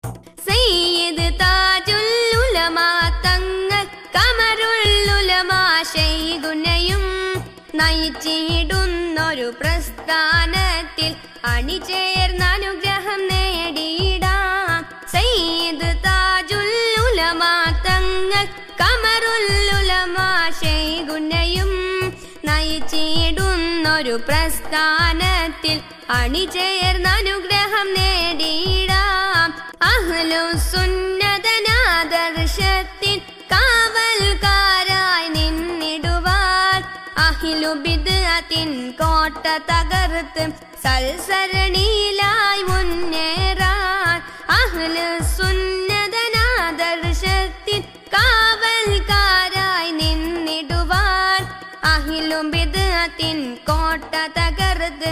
സയ്യിദ് താജുൽ ഉലമാ തങ്ങൾ കമറുൽ ഉലമാ ശൈഖുനയും നയിച്ചിടുന്നൊരു പ്രസ്ഥാനത്തിൽ അണിചേർന്ന അനുഗ്രഹം നേടിയിടാം സയ്യിദ് താജുൽ ഉലമാ തങ്ങൾ കമറുൽ ഉലമാ ശൈഖുനയും നയിച്ചിടുന്നൊരു പ്രസ്ഥാനത്തിൽ അണിചേർന്ന അനുഗ്രഹം നേടിയിടാം അഹ്ലു സുന്നതനാദർശത്തിൻ കാവൽക്കാരായി നിന്നിടുവാൻ അഹിലു ബിദ്അത്തിൻ കോട്ട തകർത്ത് സൽസരണിയിലായി മുന്നേറാൻ അഹ്ലു സുന്നതനാദർശത്തിൻ കാവൽക്കാരായി നിന്നിടുവാൻ അഹിലും ബിദ്അത്തിൻ കോട്ട തകർത്ത്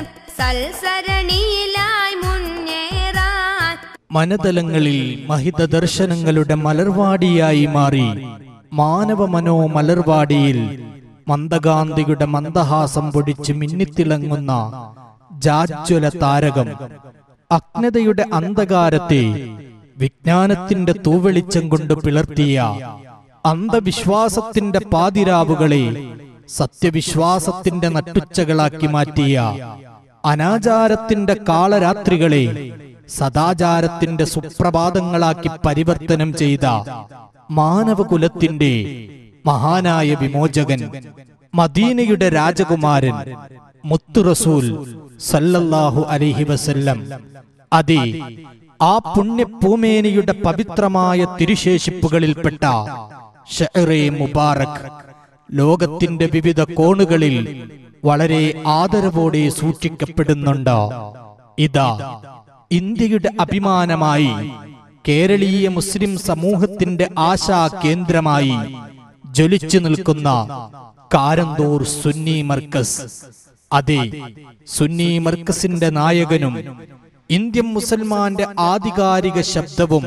സൽസരണിയിലായി മുന്നേറാൻ മനതലങ്ങളിൽ മഹിത ദർശനങ്ങളുടെ മലർവാടിയായി മാറി മാനവ മനോ മലർവാടിയിൽ മന്ദകാന്തിയുടെ മന്ദഹാസം പൊടിച്ച് മിന്നിത്തിളങ്ങുന്ന ജാജ്വല താരകം അജ്ഞതയുടെ അന്ധകാരത്തെ വിജ്ഞാനത്തിന്റെ തൂവെളിച്ചം കൊണ്ട് പിളർത്തിയ അന്ധവിശ്വാസത്തിന്റെ പാതിരാവുകളെ സത്യവിശ്വാസത്തിന്റെ നട്ടുച്ചകളാക്കി മാറ്റിയ അനാചാരത്തിന്റെ കാളരാത്രികളെ സദാചാരത്തിന്റെ സുപ്രഭാതങ്ങളാക്കി പരിവർത്തനം ചെയ്ത മാനവകുലത്തിന്റെ മഹാനായ വിമോചകൻ മദീനയുടെ രാജകുമാരൻ മുത്തുറസൂൽ സല്ലല്ലാഹു അലൈഹി വസല്ലം അതെ ആ പുണ്യഭൂമേനിയുടെ പവിത്രമായ തിരുശേഷിപ്പുകളിൽപ്പെട്ട ഷെഹറെ മുബാറക് ലോകത്തിന്റെ വിവിധ കോണുകളിൽ വളരെ ആദരവോടെ സൂക്ഷിക്കപ്പെടുന്നുണ്ട് ഇതാ ഇന്ത്യയുടെ അഭിമാനമായി കേരളീയ മുസ്ലിം സമൂഹത്തിന്റെ ആശാ കേന്ദ്രമായി ജ്വലിച്ചു നിൽക്കുന്ന കാരന്തൂർ സുന്നി മർക്കസ് അതെ സുന്നി മർക്കസിന്റെ നായകനും ഇന്ത്യൻ മുസൽമാന്റെ ആധികാരിക ശബ്ദവും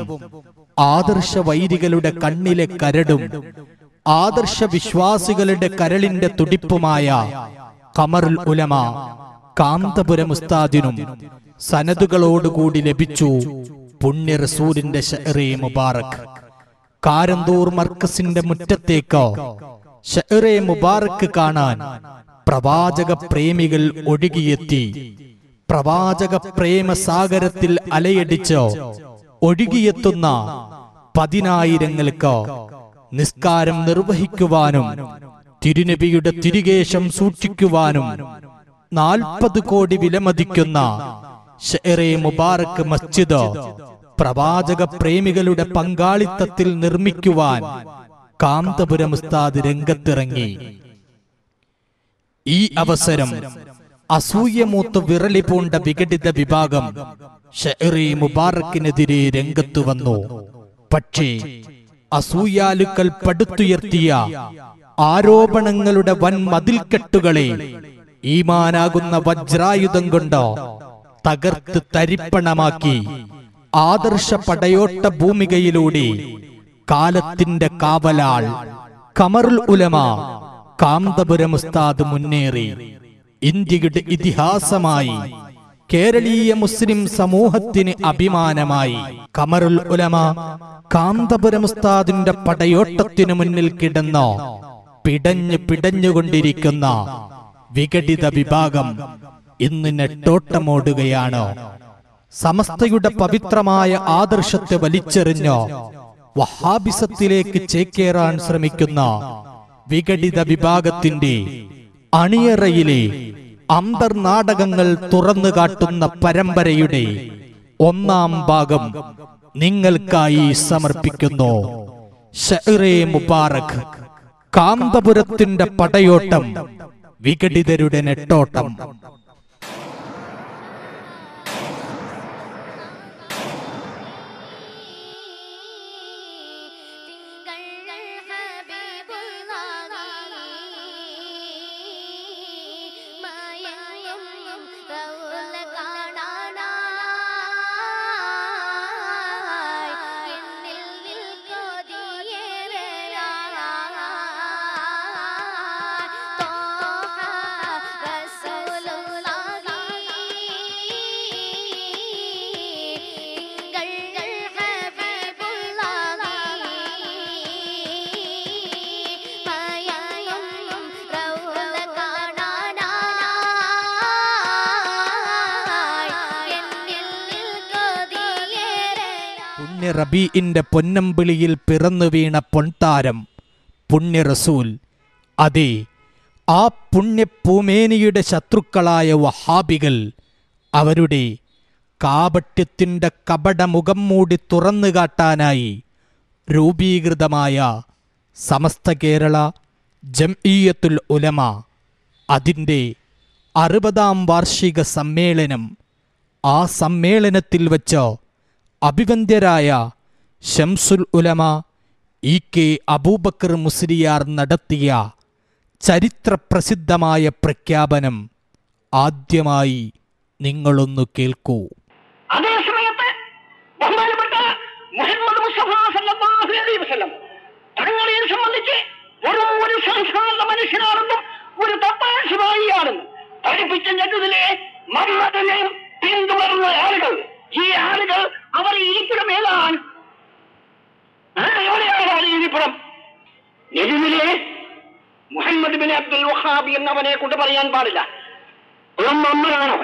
ആദർശ വൈരികളുടെ കണ്ണിലെ കരടും ആദർശ വിശ്വാസികളുടെ കരളിന്റെ തുടിപ്പുമായ കമറുൽ ഉലമ കാന്തപുരം ഉസ്താദിനും സനതുകളോടുകൂടി ലഭിച്ചു പുണ്യ റസൂലിന്റെ ഷെഹറെ മുബാറക് കാരന്തൂർ മർക്കസിന്റെ മുറ്റത്തേക്ക് ഷെഹറെ മുബാറക്ക് കാണാൻ പ്രവാചക പ്രേമികൾ ഒഴുകിയെത്തി പ്രവാചക പ്രേമ സാഗരത്തിൽ അലയടിച്ച് ഒഴുകിയെത്തുന്ന പതിനായിരങ്ങൾക്ക് നിസ്കാരം നിർവഹിക്കുവാനും തിരുനബിയുടെ തിരികേശം സൂക്ഷിക്കുവാനും നാൽപ്പത് കോടി വിലമതിക്കുന്ന ഷെറെ മുബാറക്ക് മസ്ജിദ് പ്രവാചക പ്രേമികളുടെ പങ്കാളിത്തത്തിൽ നിർമ്മിക്കുവാൻ കാന്തപുരം ഉസ്താദ് രംഗത്തിറങ്ങി ഈ അവസരം അസൂയമൂത്ത് വിറളി പൂണ്ട വിഘടിത വിഭാഗം ഷെറി മുബാറക്കിനെതിരെ രംഗത്തു വന്നു പക്ഷേ അസൂയാലുക്കൾ പടുത്തുയർത്തിയ ആരോപണങ്ങളുടെ വൻ മതിൽക്കെട്ടുകളെ ഈമാനാകുന്ന വജ്രായുധം കൊണ്ട് തകർത്ത് തരിപ്പണമാക്കി ആദർശ പടയോട്ട ഭൂമികയിലൂടെ കാലത്തിന്റെ കാവലാൾ കമറുൽ ഉലമ കാന്തപുരം ഉസ്താദ് മുന്നേറി ഇന്ത്യയുടെ ഇതിഹാസമായി കേരളീയ മുസ്ലിം സമൂഹത്തിന് അഭിമാനമായി കമറുൽ ഉലമ കാന്തപുരം ഉസ്താദിന്റെ പടയോട്ടത്തിനു മുന്നിൽ കിടന്നോ പിടഞ്ഞു പിടഞ്ഞുകൊണ്ടിരിക്കുന്ന വിഘടിത വിഭാഗം ഇന്ന് നെട്ടോട്ടമോടുകയാണ് സമസ്തയുടെ പവിത്രമായ ആദർശത്തെ വലിച്ചെറിഞ്ഞോ വഹാബിസത്തിലേക്ക് ചേക്കേറാൻ ശ്രമിക്കുന്ന വിഘടിത വിഭാഗത്തിന്റെ അണിയറയിലെ അന്തർനാടകങ്ങൾ തുറന്നു കാട്ടുന്ന പരമ്പരയുടെ ഒന്നാം ഭാഗം നിങ്ങൾക്കായി സമർപ്പിക്കുന്നു ഷെഹ്റെ മുബാറക് കാന്തപുരത്തിന്റെ പടയോട്ടം വിഘടിതരുടെ നെട്ടോട്ടം തിങ്കൾ ഹബീബുള്ളാഹി മയങ്ങും റൗല കാണാനായി എന്നിൽ നിൽക്കൊതിയേറെയായി തോഹ റസൂലുള്ളാഹി പുണ്യ റബീഇന്റെ പൊന്നമ്പിളിയിൽ പിറന്നു വീണ പൊൻതാരം പുണ്യ റസൂൽ അതെ ആ പുണ്യപൂമേനിയുടെ ശത്രുക്കളായ വഹാബികൾ അവരുടെ കാപട്യത്തിൻ്റെ കപടമുഖം മൂടി തുറന്നു കാട്ടാനായി രൂപീകൃതമായ സമസ്ത കേരള ജംഇയ്യത്തുൽ ഉലമ അതിൻ്റെ അറുപതാം വാർഷിക സമ്മേളനം ആ സമ്മേളനത്തിൽ വച്ച് അഭിവന്ദ്യരായ ഷംസുൽ ഉലമ ഇ കെ അബൂബക്കർ മുസ്ലിയാർ നടത്തിയ ചരിത്രപ്രസിദ്ധമായ പ്രഖ്യാപനം ആദ്യമായി നിങ്ങളൊന്നു കേൾക്കൂ അതേ സമയത്ത് ബഹുമാനപ്പെട്ട മുഹമ്മദ് മുസ്തഫ സല്ലല്ലാഹു അലൈഹി വസല്ലം തങ്ങളെ സംബന്ധിച്ച് വെറും ഒരു സാധാരണ മനുഷ്യനാണെന്നും ഒരു തപ്പാശിവായിയാണെന്നും പഠിപ്പിച്ച ഞെട്ടതിലെ മമ്മദിനെ പിന്തുടർന്ന ആളുകൾ ഈ ആളുകൾ അവർ ഇരിപ്പിടം ഏതാണ് ആ, എവിടെയാണ് ഈ ഇരിപ്പിടം നിലവിലെ മുഹമ്മദ് ബിൻ അബ്ദുൽ വഹാബി എന്നവനെ കൊണ്ട് പറയാൻ പാടില്ല ഒരു മമ്മനാണവൻ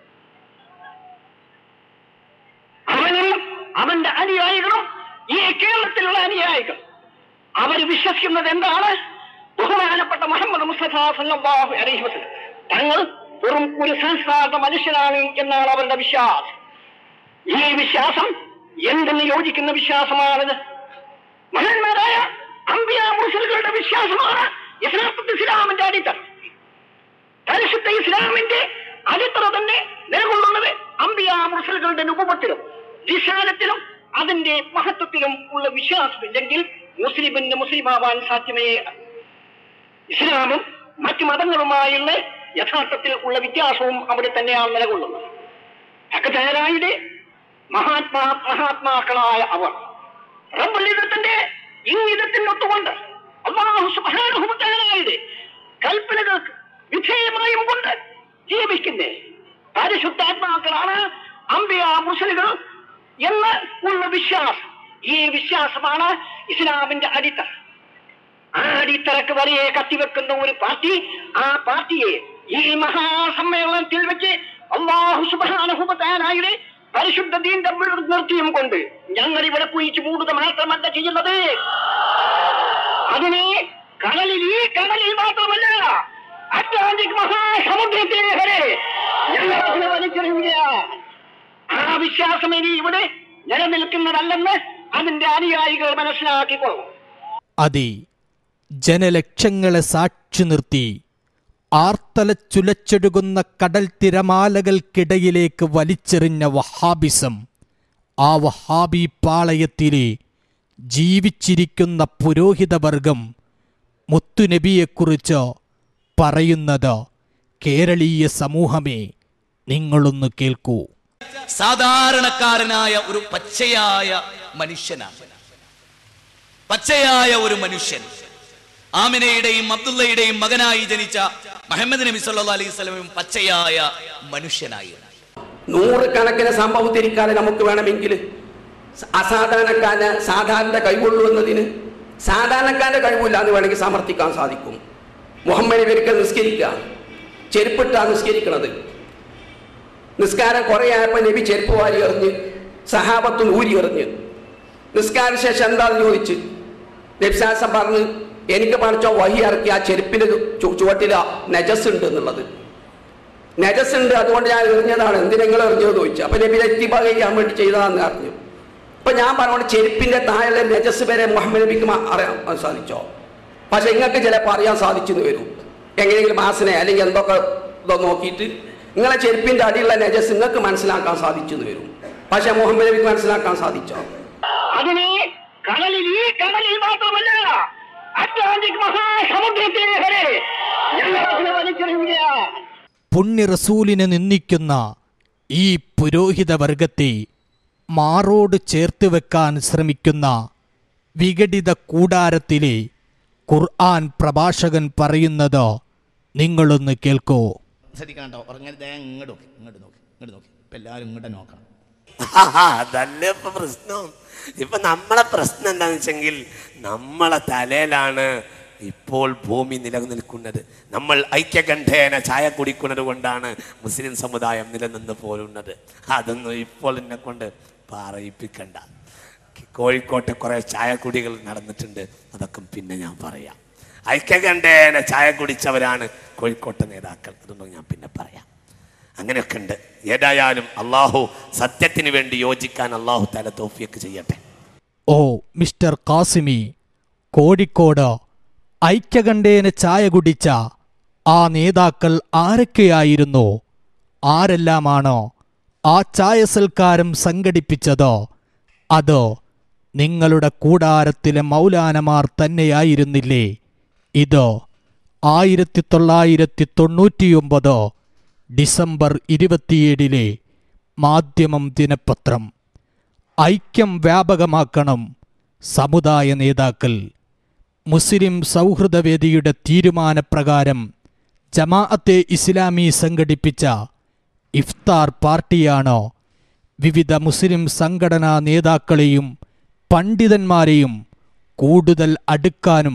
അവനും അവന്റെ അനുയായികളും ഈ കേരളത്തിലുള്ള അനുയായികൾ അവർ വിശ്വസിക്കുന്നത് എന്താണ് ബഹുമാനപ്പെട്ട മുഹമ്മദ് മുസ്തഫ സല്ലല്ലാഹു അലൈഹി വസല്ലം തങ്ങൾ വെറും ഒരു സംസ്കാര മനുഷ്യനാണ് എന്നാണ് അവരുടെ വിശ്വാസം ഈ വിശ്വാസം എന്തെന്ന് യോജിക്കുന്ന വിശ്വാസമാണിത് മഹാന്മാരായ അമ്പിയ മുസ്ലിങ്ങളുടെ വിശ്വാസമാണ് യഥാർത്ഥത്തിൽ ഇസ്ലാമിന്റെ അടിത്തറ പരിശുദ്ധ ഇസ്ലാമിന്റെ അടിത്തറ തന്നെ നിലകൊള്ളുന്നത് അമ്പിയ മുസ്ലിങ്ങളുടെ രൂപത്തിലും വിശാലത്തിലും അതിന്റെ മഹത്വത്തിലും ഉള്ള വിശ്വാസമില്ലെങ്കിൽ മുസ്ലിമിന് മുസ്ലിമാവാൻ സാധ്യമേ അല്ല. ഇസ്ലാമും മറ്റു മതങ്ങളുമായുള്ള യഥാർത്ഥത്തിൽ ഉള്ള വ്യത്യാസവും അവിടെ തന്നെയാണ് നിലകൊള്ളുന്നത് ഭക്തരായുടെ മഹാത്മാ മഹാത്മാക്കളായ അവർ റബ്ബുലിതത്തിന്റെ ഇംഗിതത്തിനൊത്തുകൊണ്ട് അള്ളാഹു സുബ്ഹാനഹുവതആലയുടെ കൽപ്പനകൾക്ക് വിധേയമായും കൊണ്ട് ജീവിക്കുന്നേ പരിശുദ്ധാത്മാക്കളാണ് അമ്പിയ മുസ്ലികൾ എന്ന് ഉള്ള വിശ്വാസം ഈ വിശ്വാസമാണ് ഇസ്ലാമിന്റെ അടിത്തറ ആ അടിത്തറക്ക് വരെയെ കത്തിവെക്കുന്ന ഒരു പാർട്ടി ആ പാർട്ടിയെ ഈ മഹാസമ്മേളനത്തിൽ വെച്ച് അള്ളാഹു സുബാനഹുബാനായുടെ പരിശുദ്ധ ദീൻ തമ്മിൽ നിർത്തിയും കൊണ്ട് ഞങ്ങൾ ഇവിടെ കുഴിച്ചു മൂടുക മാത്രമല്ല ചെയ്യുന്നത് അതിനെ കടലിൽ ഈ കടലിൽ മാത്രമല്ല അറ്റ്ലാന്റിക് മഹാസമുദ്രത്തിൽ വരെ ഞങ്ങൾ അതിനെ വലിച്ചെറിയുകയാണ് ആ വിശ്വാസം ഇനി ഇവിടെ നിലനിൽക്കുന്നതല്ലെന്ന് അതിന്റെ അനുയായികൾ മനസ്സിലാക്കിക്കൊള്ളും അതെ ജനലക്ഷങ്ങളെ സാക്ഷി നിർത്തി ആർത്തലച്ചുലച്ചൊഴുകുന്ന കടൽ തിരമാലകൾക്കിടയിലേക്ക് വലിച്ചെറിഞ്ഞ വഹാബിസം ആ വഹാബി പാളയത്തിലെ ജീവിച്ചിരിക്കുന്ന പുരോഹിതവർഗം മുത്തുനബിയെക്കുറിച്ച് പറയുന്നത് കേരളീയ സമൂഹമേ നിങ്ങളൊന്ന് കേൾക്കൂ സാധാരണക്കാരനായ ഒരു പച്ചയായ മനുഷ്യനാണ് പച്ചയായ ഒരു മനുഷ്യൻ ആമിനയുടെയും അബ്ദുള്ളയുടെയും മകനായി ജനിച്ച മുഹമ്മദ് നബി സല്ലല്ലാഹു അലൈഹി വസല്ലമയും പച്ചയായ മനുഷ്യനായിരുന്നു നൂറുകണക്കിന് സംഭവത്തിരിക്കാതെ നമുക്ക് വേണമെങ്കിൽ അസാധാരണക്കാരന് സാധാരണ കഴിവുള്ളൂ എന്നതിന് സാധാരണക്കാരന്റെ കഴിവില്ല എന്ന് വേണമെങ്കിൽ സമർത്ഥിക്കാൻ സാധിക്കും മുഹമ്മദ് ഇവർക്ക് നിസ്കരിക്കുക ചെരുപ്പിട്ടാണ് നിസ്കരിക്കുന്നത് നിസ്കാരം കുറേ ആയപ്പോൾ നബി ചെരുപ്പ് വാരി എറിഞ്ഞ് സഹാബത്തും ഊരി എറിഞ്ഞ് നിസ്കാര ശേഷം എന്താണെന്ന് ചോദിച്ച് നബ്സാസം പറഞ്ഞ് എനിക്ക് പഠിച്ചോ വഹി ഇറക്കി ആ ചെരുപ്പിന്റെ ചു- ചുവട്ടിൽ നജസ് ഉണ്ട് എന്നുള്ളത് നജസ് ഉണ്ട് അതുകൊണ്ട് ഞാൻ എറിഞ്ഞതാണ് എന്തിനാ നിങ്ങൾ എറിഞ്ഞത് ചോദിച്ചു അപ്പൊ നബി എത്തിബാഗ ചെയ്യാൻ വേണ്ടി ചെയ്തതാന്ന് അറിഞ്ഞു അപ്പൊ ഞാൻ പറഞ്ഞോണ്ട് ചെരുപ്പിന്റെ താഴെ നജസ് വരെ മുഹമ്മദ് നബിക്ക് മ- അറിയാൻ സാധിച്ചോ പക്ഷെ നിങ്ങൾക്ക് ചിലപ്പോൾ അറിയാൻ സാധിച്ചെന്ന് വരും എങ്ങനെയെങ്കിലും മാസനെ അല്ലെങ്കിൽ എന്തൊക്കെ ഇതോ നോക്കിയിട്ട് നിങ്ങളെ ചെരുപ്പിന്റെ അടിയുള്ള നജസ് നിങ്ങൾക്ക് മനസ്സിലാക്കാൻ സാധിച്ചെന്ന് വരും പക്ഷെ മുഹമ്മദ് നബിക്ക് മനസ്സിലാക്കാൻ സാധിച്ചോ അതിനെ കടലിൽ ഈ കടലിൽ മാത്രമല്ല അറ്റ്ലാന്റിക് മഹാസമുദ്രത്തിൽ വരെ ഞങ്ങൾ അതിനെ വലിച്ചെറിയുകയാണ് പുണ്യ റസൂലിനെ നിന്ദിക്കുന്ന ഈ പുരോഹിതവർഗത്തെ മാറോട് ചേർത്ത് വെക്കാൻ ശ്രമിക്കുന്ന വിഘടിത കൂടാരത്തിലെ ഖുർആൻ പ്രഭാഷകൻ പറയുന്നത് നിങ്ങളൊന്ന് കേൾക്കോ ശ്രദ്ധിക്കണം കേട്ടോ ഉറങ്ങരുത് ഇങ്ങോട്ട് നോക്കി ഇങ്ങോട്ട് നോക്കി ഇങ്ങോട്ട് നോക്കി ഇപ്പൊ എല്ലാവരും ഇങ്ങോട്ട് നോക്കണം ആഹാ, അതല്ലേ ഇപ്പൊ പ്രശ്നം ഇപ്പൊ നമ്മളെ പ്രശ്നം എന്താന്ന് വെച്ചെങ്കിൽ നമ്മളെ തലയിലാണ് ഇപ്പോൾ ഭൂമി നിലനിൽക്കുന്നത് നമ്മൾ ഐക്യകണ്ഠേന ചായ കുടിക്കുന്നത് കൊണ്ടാണ് മുസ്ലിം സമുദായം നിലനിന്ന് പോരുന്നത് അതൊന്നും ഇപ്പോൾ എന്നെ കൊണ്ട് പറയിപ്പിക്കണ്ട കോഴിക്കോട്ടെ കുറേ ചായക്കുടികൾ നടന്നിട്ടുണ്ട് അതൊക്കെ പിന്നെ ഞാൻ പറയാം ഐക്യകണ്ഠേന ചായ കുടിച്ചവരാണ് കോഴിക്കോട്ടെ നേതാക്കൾ അതൊന്നും ഞാൻ പിന്നെ പറയാം അങ്ങനെയൊക്കെ ഉണ്ട് ഏതായാലും അള്ളാഹു സത്യത്തിന് വേണ്ടി യോജിക്കാൻ അള്ളാഹു തല തോഫിയൊക്കെ ചെയ്യട്ടെ ഓ മിസ്റ്റർ കാസിമി കോഴിക്കോട് ഐക്യകണ്ഠേന ചായ കുടിച്ച ആ നേതാക്കൾ ആരൊക്കെയായിരുന്നു ആരെല്ലാമാണോ ആ ചായ സൽക്കാരം സംഘടിപ്പിച്ചതോ അതോ നിങ്ങളുടെ കൂടാരത്തിലെ മൗലാനമാർ തന്നെയായിരുന്നില്ലേ ഇതോ ആയിരത്തി തൊള്ളായിരത്തി തൊണ്ണൂറ്റിയൊമ്പത് ഡിസംബർ ഇരുപത്തിയേഴിലെ മാധ്യമം ദിനപത്രം ഐക്യം വ്യാപകമാക്കണം സമുദായ നേതാക്കൾ മുസ്ലിം സൗഹൃദവേദിയുടെ തീരുമാനപ്രകാരം ജമാഅത്തെ ഇസ്ലാമി സംഘടിപ്പിച്ച ഇഫ്താർ പാർട്ടിയാണോ വിവിധ മുസ്ലിം സംഘടനാ നേതാക്കളെയും പണ്ഡിതന്മാരെയും കൂടുതൽ അടുക്കാനും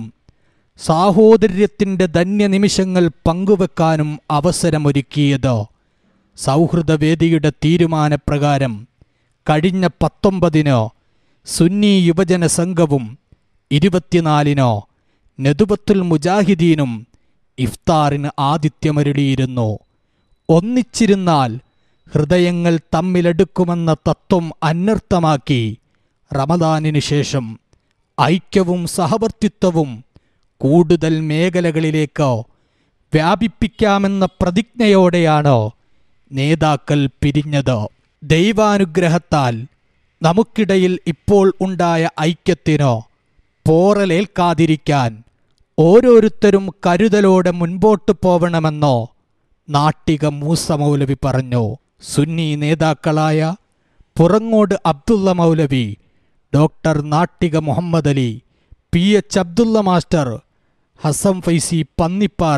സാഹോദര്യത്തിൻ്റെ ധന്യനിമിഷങ്ങൾ പങ്കുവെക്കാനും അവസരമൊരുക്കിയത് സൗഹൃദവേദിയുടെ തീരുമാനപ്രകാരം കഴിഞ്ഞ പത്തൊമ്പതിനോ സുന്നി യുവജന സംഘവും ഇരുപത്തിനാലിനോ നെതുബത്തുൽ മുജാഹിദീനും ഇഫ്താറിന് ആതിഥ്യമരുളിയിരുന്നു ഒന്നിച്ചിരുന്നാൽ ഹൃദയങ്ങൾ തമ്മിലെടുക്കുമെന്ന തത്വം അന്വർത്ഥമാക്കി റമദാനിനു ശേഷം ഐക്യവും സഹവർത്തിത്വവും കൂടുതൽ മേഖലകളിലേക്ക് വ്യാപിപ്പിക്കാമെന്ന പ്രതിജ്ഞയോടെയാണ് നേതാക്കൾ പിരിഞ്ഞത് ദൈവാനുഗ്രഹത്താൽ നമുക്കിടയിൽ ഇപ്പോൾ ഉണ്ടായ ഐക്യത്തിനോ പോറലേൽക്കാതിരിക്കാൻ ഓരോരുത്തരും കരുതലോടെ മുൻപോട്ടു പോവണമെന്നോ നാട്ടിക മൂസ മൗലവി പറഞ്ഞു സുന്നി നേതാക്കളായ Purangode Abdulla Maulavi doctor Nattika Muhammad Ali P H Abdulla master Hasam Faizi Pannippara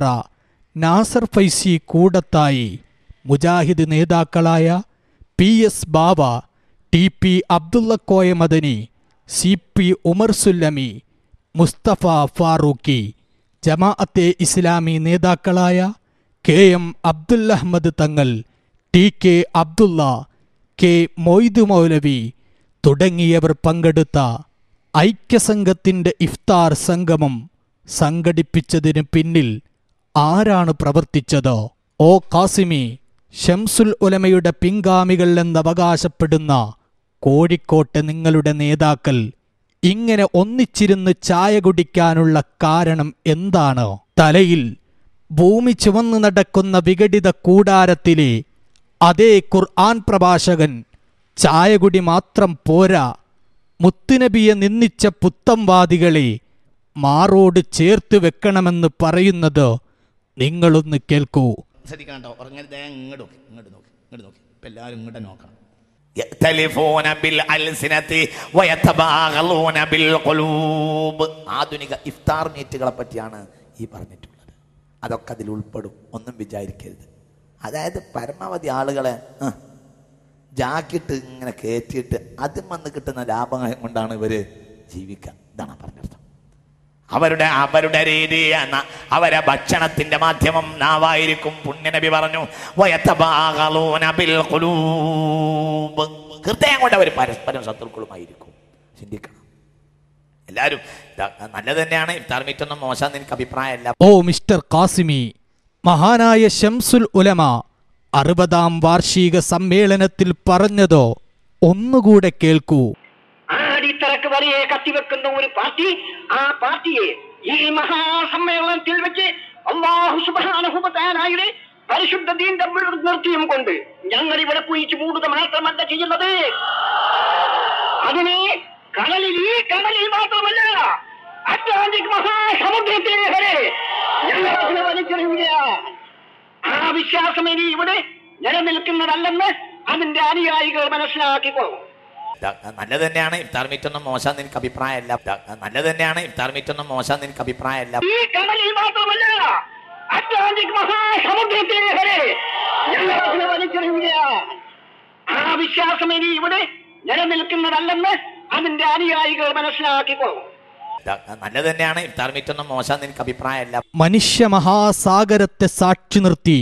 Nasar Faizi Koodathai Mujahid നേതാക്കളായ P S Bava T P Abdullakoya Madani C P Umar Sullami Musthafa Farooqui Jamaate Islami നേതാക്കളായ K M Abdullahammad Thangal T K Abdulla K Moidu Maulavi തുടങ്ങിയവർ പങ്കെടുത്ത ഐക്യസംഘത്തിന്റെ ഇഫ്താർ സംഗമം സംഘടിപ്പിച്ചതിന് പിന്നിൽ ആരാണ് പ്രവർത്തിച്ചത് ഓ കാസിമി ഷംസുൽ ഉലമയുടെ പിൻഗാമികൾ എന്നവകാശപ്പെടുന്ന കോഴിക്കോട്ടെ നിങ്ങളുടെ നേതാക്കൾ ഇങ്ങനെ ഒന്നിച്ചിരുന്ന് ചായ കുടിക്കാനുള്ള കാരണം എന്താണ് തലയിൽ ഭൂമി ചുവന്നു നടക്കുന്ന വിഘടിത കൂടാരത്തിലെ അതേ ഖുർആൻ പ്രഭാഷകൻ ചായകുടി മാത്രം പോരാ മുത്തുനബിയെ നിന്ദിച്ച പുത്തംവാദികളെ മാറോട് ചേർത്ത് വെക്കണമെന്ന് പറയുന്നത് നിങ്ങളൊന്ന് കേൾക്കൂ ശ്രദ്ധിക്കണം കേട്ടോ ഉറങ്ങരുത് ഇങ്ങോട്ട് നോക്കി ഇങ്ങോട്ട് നോക്കി ഇങ്ങോട്ട് നോക്കി ഇപ്പം എല്ലാവരും ഇങ്ങോട്ട് നോക്കണം يأتلفون بالألسنة ويتباغلون بالقلوب ആധുനിക ഇഫ്താർ മീറ്റുകളെ പറ്റിയാണ് ഈ പറഞ്ഞിട്ടുള്ളത് അതൊക്കെ അതിൽ ഉൾപ്പെടും ഒന്നും വിചാരിക്കരുത് അതായത് പരമാവധി ആളുകളെ ആ, ജാക്കിട്ട് ഇങ്ങനെ കയറ്റിയിട്ട് അതിൽ വന്ന് കിട്ടുന്ന ലാഭം കൊണ്ടാണ് ഇവര് ജീവിക്കുക ഇതാണ് പറഞ്ഞർത്ഥം അവരുടെ അവരുടെ രീതി എന്ന അവരെ ഭക്ഷണത്തിന്റെ മാധ്യമം നാവായിരിക്കും പുണ്യനബി പറഞ്ഞു വയത്തബാഗലൂന ബിൽ ഖുലൂബ്. ഹൃദയം കൊണ്ട് അവർ പരസ്പരം ശത്രുക്കളുമായിരിക്കും ചിന്തിക്കണം എല്ലാവരും ഇതാ, നല്ലത് തന്നെയാണ് ഇഫ്താർ മീറ്റ് ഒന്നും മോശം എനിക്ക് അഭിപ്രായമല്ല ഓ മിസ്റ്റർ കാസിമി മഹാനായ ഷംസുൽ ഉലമ അറുപതാം വാർഷിക സമ്മേളനത്തിൽ പറഞ്ഞതോ ഒന്നുകൂടെ കേൾക്കൂ ആടിത്തറക്ക് വരെയെ കത്തിവെക്കുന്ന ഒരു പാർട്ടി ആ പാർട്ടിയെ ഈ മഹാസമ്മേളനത്തിൽ വെച്ച് അള്ളാഹു സുബാനുഭവത്താനായുടെ പരിശുദ്ധ ദീൻ തമ്മിൽ നിർത്തിയും കൊണ്ട് ഞങ്ങൾ ഇവിടെ കുഴിച്ചു മൂടുക മാത്രമല്ല ചെയ്യുന്നത് അതിനെ കടലിൽ ഈ കടലിൽ മാത്രമല്ല അറ്റ്ലാന്റിക് മഹാസമുദ്രത്തിലെ വരെ ഞങ്ങൾ അതിനെ വലിച്ചെറിയുകയാണ് ആ വിശ്വാസം ഇനി ഇവിടെ നിലനിൽക്കുന്നതല്ലെന്ന് അതിന്റെ അനുയായികൾ മനസ്സിലാക്കിക്കൊള്ളും ഇതാ, നല്ലത് തന്നെയാണ് ഇഫ്താർ മീറ്റ് ഒന്നും മോശം എനിക്ക് അഭിപ്രായമല്ല ഇതാ, നല്ലത് തന്നെയാണ് ഇഫ്താർ മീറ്റ് ഒന്നും മോശം എനിക്ക് അഭിപ്രായമല്ല ഈ കടലിൽ മാത്രമല്ല അറ്റ്ലാന്റിക് മഹാസമുദ്രത്തിലെ വരെ ഞങ്ങൾ അതിനെ വലിച്ചെറിയുകയാണ് ആ വിശ്വാസം ഇനി ഇവിടെ നിലനിൽക്കുന്നതല്ലെന്ന് അതിന്റെ അനുയായികൾ മനസ്സിലാക്കിക്കൊള്ളും ഇതാ, നല്ലത് തന്നെയാണ് ഇഫ്താർ മീറ്റ് ഒന്നും മോശം എനിക്ക് അഭിപ്രായമല്ല മനുഷ്യ മഹാസാഗരത്തെ സാക്ഷി നിർത്തി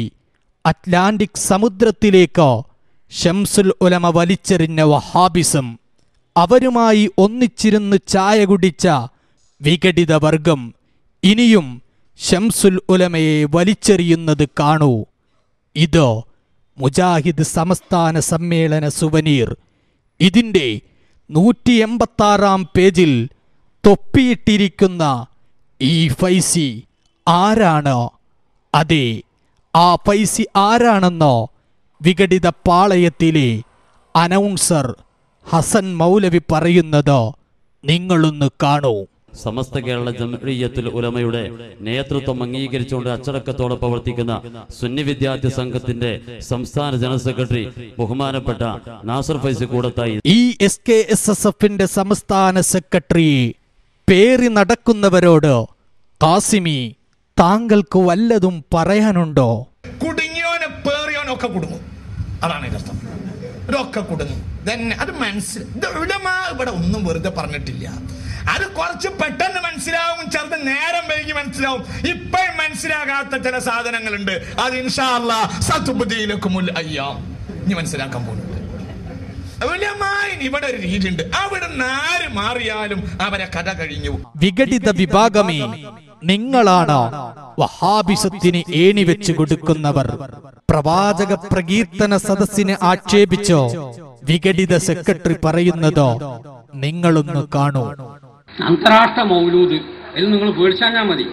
അറ്റ്ലാന്റിക് സമുദ്രത്തിലേക്ക് ഷംസുൽ ഉലമ വലിച്ചെറിഞ്ഞ വഹാബിസം അവരുമായി ഒന്നിച്ചിരുന്ന് ചായ കുടിച്ച വിഘടിത വർഗം ഇനിയും ഷംസുൽ ഉലമയെ വലിച്ചെറിയുന്നത് കാണൂ ഇത് മുജാഹിദ് സംസ്ഥാന സമ്മേളന സുവനീർ ഇതിൻ്റെ നൂറ്റി എൺപത്താറാം പേജിൽ തൊപ്പിയിട്ടിരിക്കുന്ന ഈ ഫൈസി ആരാണ് അതെ ആ ഫൈസി ആരാണെന്നോ വിഘടിത പാളയത്തിലെ അനൗൺസർ ഹസൻ മൗലവി പറയുന്നത് നിങ്ങളൊന്ന് കാണൂ സമസ്ത കേരള ജംഇയ്യത്തുൽ ഉലമയുടെ നേതൃത്വം അംഗീകരിച്ചുകൊണ്ട് അച്ചടക്കത്തോടെ പ്രവർത്തിക്കുന്ന സുന്നി വിദ്യാർത്ഥി സംഘത്തിന്റെ സംസ്ഥാന ജനറൽ സെക്രട്ടറി ബഹുമാനപ്പെട്ട നാസർ ഫൈസി കൂടത്തായി ഈ എസ് കെ എസ് എസ് എഫിന്റെ സംസ്ഥാന സെക്രട്ടറി പേറി നടക്കുന്നവരോട് കാസിമി താങ്കൾക്ക് വല്ലതും പറയാനുണ്ടോ കുടുങ്ങിയോനെ പേറിയോനൊക്കെ കുടുങ്ങും അതാണ് ഇതിന്റെ അർത്ഥം ഇതൊക്കെ കുടുങ്ങും തന്നെ അത് മനസ്സിൽ ഇത് ഉലമാ ഇവിടെ ഒന്നും വെറുതെ പറഞ്ഞിട്ടില്ല അത് കുറച്ച് പെട്ടെന്ന് മനസ്സിലാവും ചെറുത് നേരം വൈകി മനസ്സിലാവും ഇപ്പോഴും മനസ്സിലാകാത്ത ചില സാധനങ്ങളുണ്ട് അത് ഇൻഷാല്ല സത്തുബുദ്ധിയിലേക്കുമുൽ അയ്യാം ഇനി മനസ്സിലാക്കാൻ പോകുന്നുണ്ട് ഉലമായി ഇവിടെ ഒരു രീതിയുണ്ട് അവിടെ ആര് മാറിയാലും അവരെ കഥ കഴിഞ്ഞു വിഘടിത വിഭാഗമേ നിങ്ങളാണ് വഹാബിസത്തിന് ഏണി വെച്ചു കൊടുക്കുന്നവർ പ്രവാചക പ്രകീർത്തന സദസ്സിനെ ആക്ഷേപിച്ചോ വിഘടിത സെക്രട്ടറി പറയുന്നതോ നിങ്ങളൊന്ന് കാണൂ അന്താരാഷ്ട്ര മൗലൂദ് അതിൽ നിങ്ങൾ പേടിച്ചാഞ്ഞാൽ മതി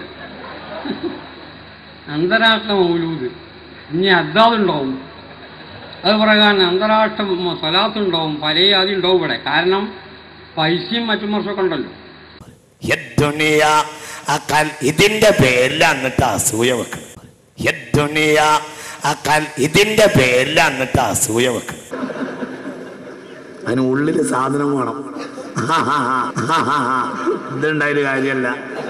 അന്താരാഷ്ട്ര മൗലൂദ് ഇനി അദ്ദാദുണ്ടാവും അത് പറയാൻ അന്താരാഷ്ട്ര മ- സ്വലാത്തുണ്ടാവും പല ആദ്യം ഉണ്ടാവും ഇവിടെ കാരണം പൈസയും മറ്റും മറിച്ചൊക്കെ ഉണ്ടല്ലോ യദ്ദുനിയ അക്കൽ ഇതിന്റെ പേരിൽ എന്നിട്ട് അസൂയ വെക്കണം യദ്ദുനിയ അക്കൽ ഇതിന്റെ പേരിൽ എന്നിട്ട് അസൂയ വെക്കണം അതിന് ഉള്ളില് സാധനം വേണം ഇതുണ്ടായൊരു കാര്യമല്ല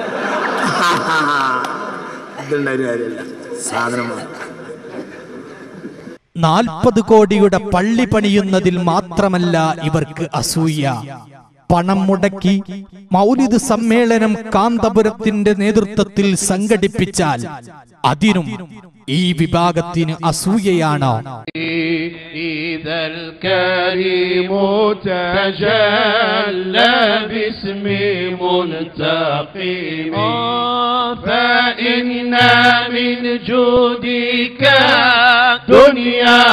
ഇതുണ്ടായൊരു കാര്യമല്ല സാധനം വേണം നാൽപ്പത് കോടിയുടെ പള്ളി പണിയുന്നതിൽ മാത്രമല്ല ഇവർക്ക് അസൂയ പണം മുടക്കി മൗലിദ് സമ്മേളനം കാന്തപുരത്തിന്റെ നേതൃത്വത്തിൽ സംഘടിപ്പിച്ചാൽ അതിനും ഈ വിഭാഗത്തിന് അസൂയയാണ് إذا الكريم تجلى باسم منتقم فإن من جودك دنيا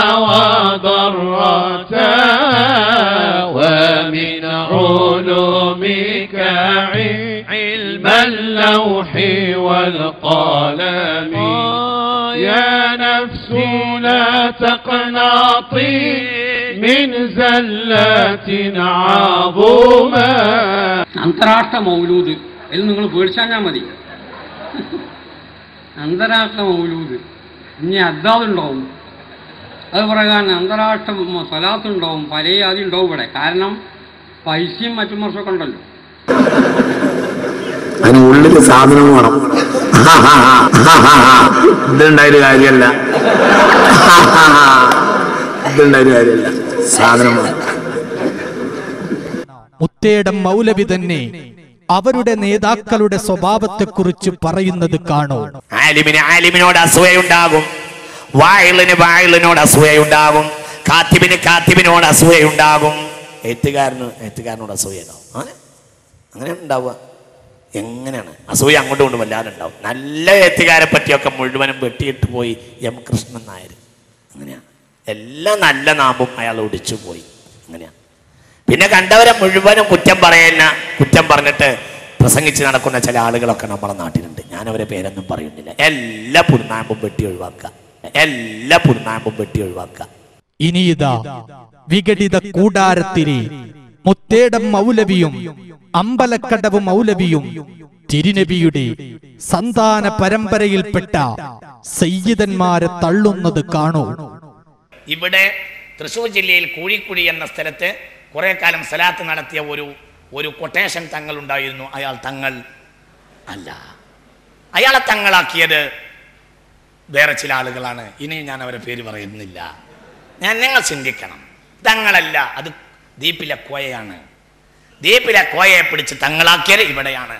وضرتها ومن علومك علم اللوح والقلم يا نفس لا تقنطي من زلة عظوما അന്താരാഷ്ട്ര മൗലൂദ് അതിൽ നിങ്ങൾ പേടിച്ചാഞ്ഞാൽ മതി അന്താരാഷ്ട്ര മൗലൂദ് ഇനി അദ്ദാദുണ്ടാവും അത് പറയാൻ അന്താരാഷ്ട്ര മ- സ്വലാത്തുണ്ടാവും പല ആദ്യം ഉണ്ടാവും ഇവിടെ കാരണം പൈസയും മറ്റും മറിച്ചൊക്കെ ഉണ്ടല്ലോ അതിന് ഉള്ളില് സാധനം വേണം ഇതുണ്ടായൊരു കാര്യമല്ല ഇതുണ്ടായൊരു കാര്യമല്ല സാധനം വേണം മുത്തേടം മൗലവി തന്നെ അവരുടെ നേതാക്കളുടെ സ്വഭാവത്തെക്കുറിച്ച് പറയുന്നത് കാണൂ ആലിമിന് ആലിമിനോട് അസൂയയുണ്ടാകും വായിലിന് വായിലിനോട് അസൂയയുണ്ടാകും കാത്തിബിന് കാത്തിബിനോട് അസൂയയുണ്ടാകും എഴുത്തുകാരന് എഴുത്തുകാരനോട് അസൂയുണ്ടാവും അങ്ങനെ അങ്ങനെ ഉണ്ടാവുക എങ്ങനെയാണ് അസൂയ അങ്ങോട്ടും കൊണ്ടും വല്ലാതെ ഉണ്ടാവും നല്ല എഴുത്തുകാരെ പറ്റിയൊക്കെ മുഴുവനും വെട്ടിയിട്ട് പോയി എം കൃഷ്ണൻ നായർ അങ്ങനെയാണ് എല്ലാ നല്ല നാമ്പും അയാൾ ഒടിച്ചു പോയി അങ്ങനെയാണ് പിന്നെ കണ്ടവരെ മുഴുവനും കുറ്റം പറയുന്ന കുറ്റം പറഞ്ഞിട്ട് പ്രസംഗിച്ച് നടക്കുന്ന ചില ആളുകളൊക്കെ നമ്മുടെ നാട്ടിലുണ്ട് ഞാൻ അവരെ പേരൊന്നും പറയുന്നില്ല എല്ലാ പുരുനാമ്പും വെട്ടി ഒഴിവാക്കുക എല്ലാ പുരുനാമ്പും വെട്ടി ഒഴിവാക്കുക ഇനിയിതാ വിഘടിത കൂടാരത്തിലെ മുത്തേടം മൗലവിയും അമ്പലക്കടവ് മൗലവിയും തിരുനബിയുടെ സന്താന പരമ്പരയിൽപ്പെട്ട സയ്യിദന്മാരെ തള്ളുന്നത് കാണൂ ഇവിടെ തൃശ്ശൂർ ജില്ലയിൽ കൂഴിക്കുഴി എന്ന സ്ഥലത്ത് കുറെ കാലം സലാത്ത് നടത്തിയ ഒരു ഒരു കൊട്ടേഷൻ തങ്ങൾ ഉണ്ടായിരുന്നു അയാൾ തങ്ങൾ അല്ല അയാളെ തങ്ങളാക്കിയത് വേറെ ചില ആളുകളാണ് ഇനി ഞാൻ അവരെ പേര് പറയുന്നില്ല ഞാൻ നിങ്ങൾ ചിന്തിക്കണം തങ്ങളല്ല അത് ദീപിലെ കോയയാണ് ദീപിലെ കോയയെ പിടിച്ച് തങ്ങളാക്കിയത് ഇവിടെയാണ്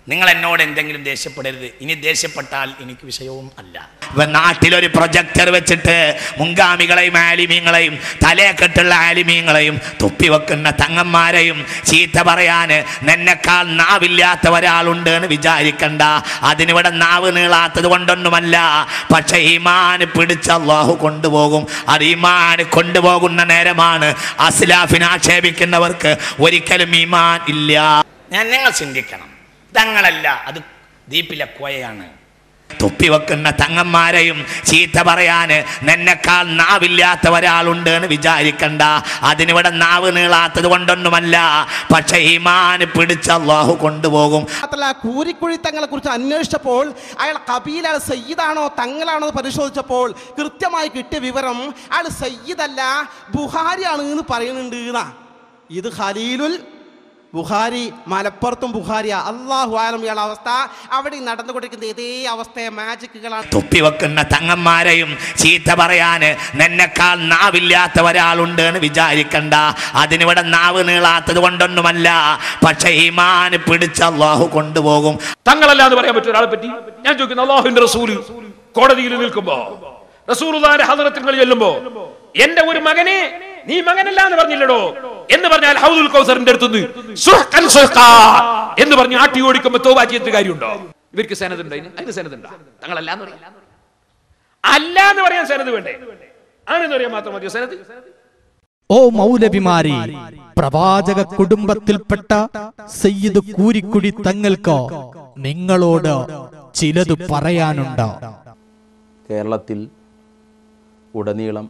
നിങ്ങൾ എന്നോട് എന്തെങ്കിലും ദേഷ്യപ്പെടരുത് ഇനി ദേഷ്യപ്പെട്ടാൽ എനിക്ക് വിഷയവും അല്ല ഇവൻ നാട്ടിലൊരു പ്രൊജക്ടർ വെച്ചിട്ട് മുൻഗാമികളെയും ആലിമീങ്ങളെയും തലയെക്കെട്ടുള്ള ആലിമീങ്ങളെയും തുപ്പിവെക്കുന്ന തങ്ങന്മാരെയും ചീത്ത പറയാന് നിന്നെക്കാൾ നാവില്ലാത്ത ഒരാളുണ്ട് എന്ന് വിചാരിക്കണ്ട അതിനിവിടെ നാവ് നീളാത്തത് കൊണ്ടൊന്നുമല്ല പക്ഷെ ഈമാന് പിടിച്ച് അള്ളാഹു കൊണ്ടുപോകും അത് ഈമാന് കൊണ്ടുപോകുന്ന നേരമാണ് അസ്ലാഫിനെ ആക്ഷേപിക്കുന്നവർക്ക് ഒരിക്കലും ഈമാൻ ഇല്ല ഞാൻ നിങ്ങൾ ചിന്തിക്കണം തങ്ങളല്ല അത് ദീപിലെ കോയയാണ് തുപ്പിവെക്കുന്ന തങ്ങന്മാരെയും ചീത്ത പറയാന് നിന്നെക്കാൾ നാവില്ലാത്ത ഒരാളുണ്ട് എന്ന് വിചാരിക്കണ്ട അതിനിവിടെ നാവ് നീളാത്തത് കൊണ്ടൊന്നുമല്ല പക്ഷെ ഈമാന് പിടിച്ച് അള്ളാഹു കൊണ്ടുപോകും മാത്രമല്ല കൂരിക്കുഴി തങ്ങളെ കുറിച്ച് അന്വേഷിച്ചപ്പോൾ അയാൾ കബീല അയാൾ സയ്യിദാണോ തങ്ങളാണോ എന്ന് പരിശോധിച്ചപ്പോൾ കൃത്യമായി കിട്ടിയ വിവരം അയാൾ സയ്യിദല്ല ബുഹാരിയാണ് എന്ന് പറയുന്നുണ്ട് എന്നാ ഇത് ഖലീലുൽ ബുഹാരി മലപ്പുറത്തും ബുഹാരിയാ അള്ളാഹു ആലം ഇയാളെ അവസ്ഥ അവിടെ നടന്നുകൊണ്ടിരിക്കുന്ന ഇതേ അവസ്ഥയെ മാജിക്കുകളാണ് തുപ്പിവെക്കുന്ന തങ്ങന്മാരെയും ചീത്ത പറയാന് നിന്നെക്കാൾ നാവില്ലാത്ത ഒരാളുണ്ട് എന്ന് വിചാരിക്കണ്ട അതിനിവിടെ നാവ് നീളാത്തത് കൊണ്ടൊന്നുമല്ല പക്ഷെ ഈമാന് പിടിച്ച് അള്ളാഹു കൊണ്ടുപോകും തങ്ങളല്ല എന്ന് പറയാൻ പറ്റും ഒരാളെ പറ്റി ഞാൻ ചോദിക്കുന്നു അള്ളാഹുവിന്റെ റസൂൽ കോടതിയിൽ നിൽക്കുമ്പോ റസൂലുള്ളാന്റെ ഹദറത്തുകൾ ചെല്ലുമ്പോ എന്റെ ഒരു മകനെ നീ മകനല്ല എന്ന് പറഞ്ഞില്ലടോ എന്ന് പറഞ്ഞാൽ ഹൗദുൽ കൗസറിന്റെ അടുത്തുനിന്ന് സുഹ്കൻ സുഹ്കാ എന്ന് പറഞ്ഞ് ആട്ടി ഓടിക്കുമ്പോ തോബാ ചെയ്തിട്ട് കാര്യമുണ്ടോ ഇവർക്ക് സനതുണ്ടോ അതിന് അതിന് സനതുണ്ടോ തങ്ങളല്ല എന്ന് പറയാം അല്ല എന്ന് പറയാൻ സനത് വേണ്ടേ ആണെന്ന് പറയാൻ മാത്രം മതിയോ സനത് ഓ മൗലവിമാരി പ്രവാചക കുടുംബത്തിൽപ്പെട്ട സയ്യിദ് കൂരിക്കുടി തങ്ങൾക്ക് നിങ്ങളോട് ചിലത് പറയാനുണ്ട് കേരളത്തിൽ ഉടനീളം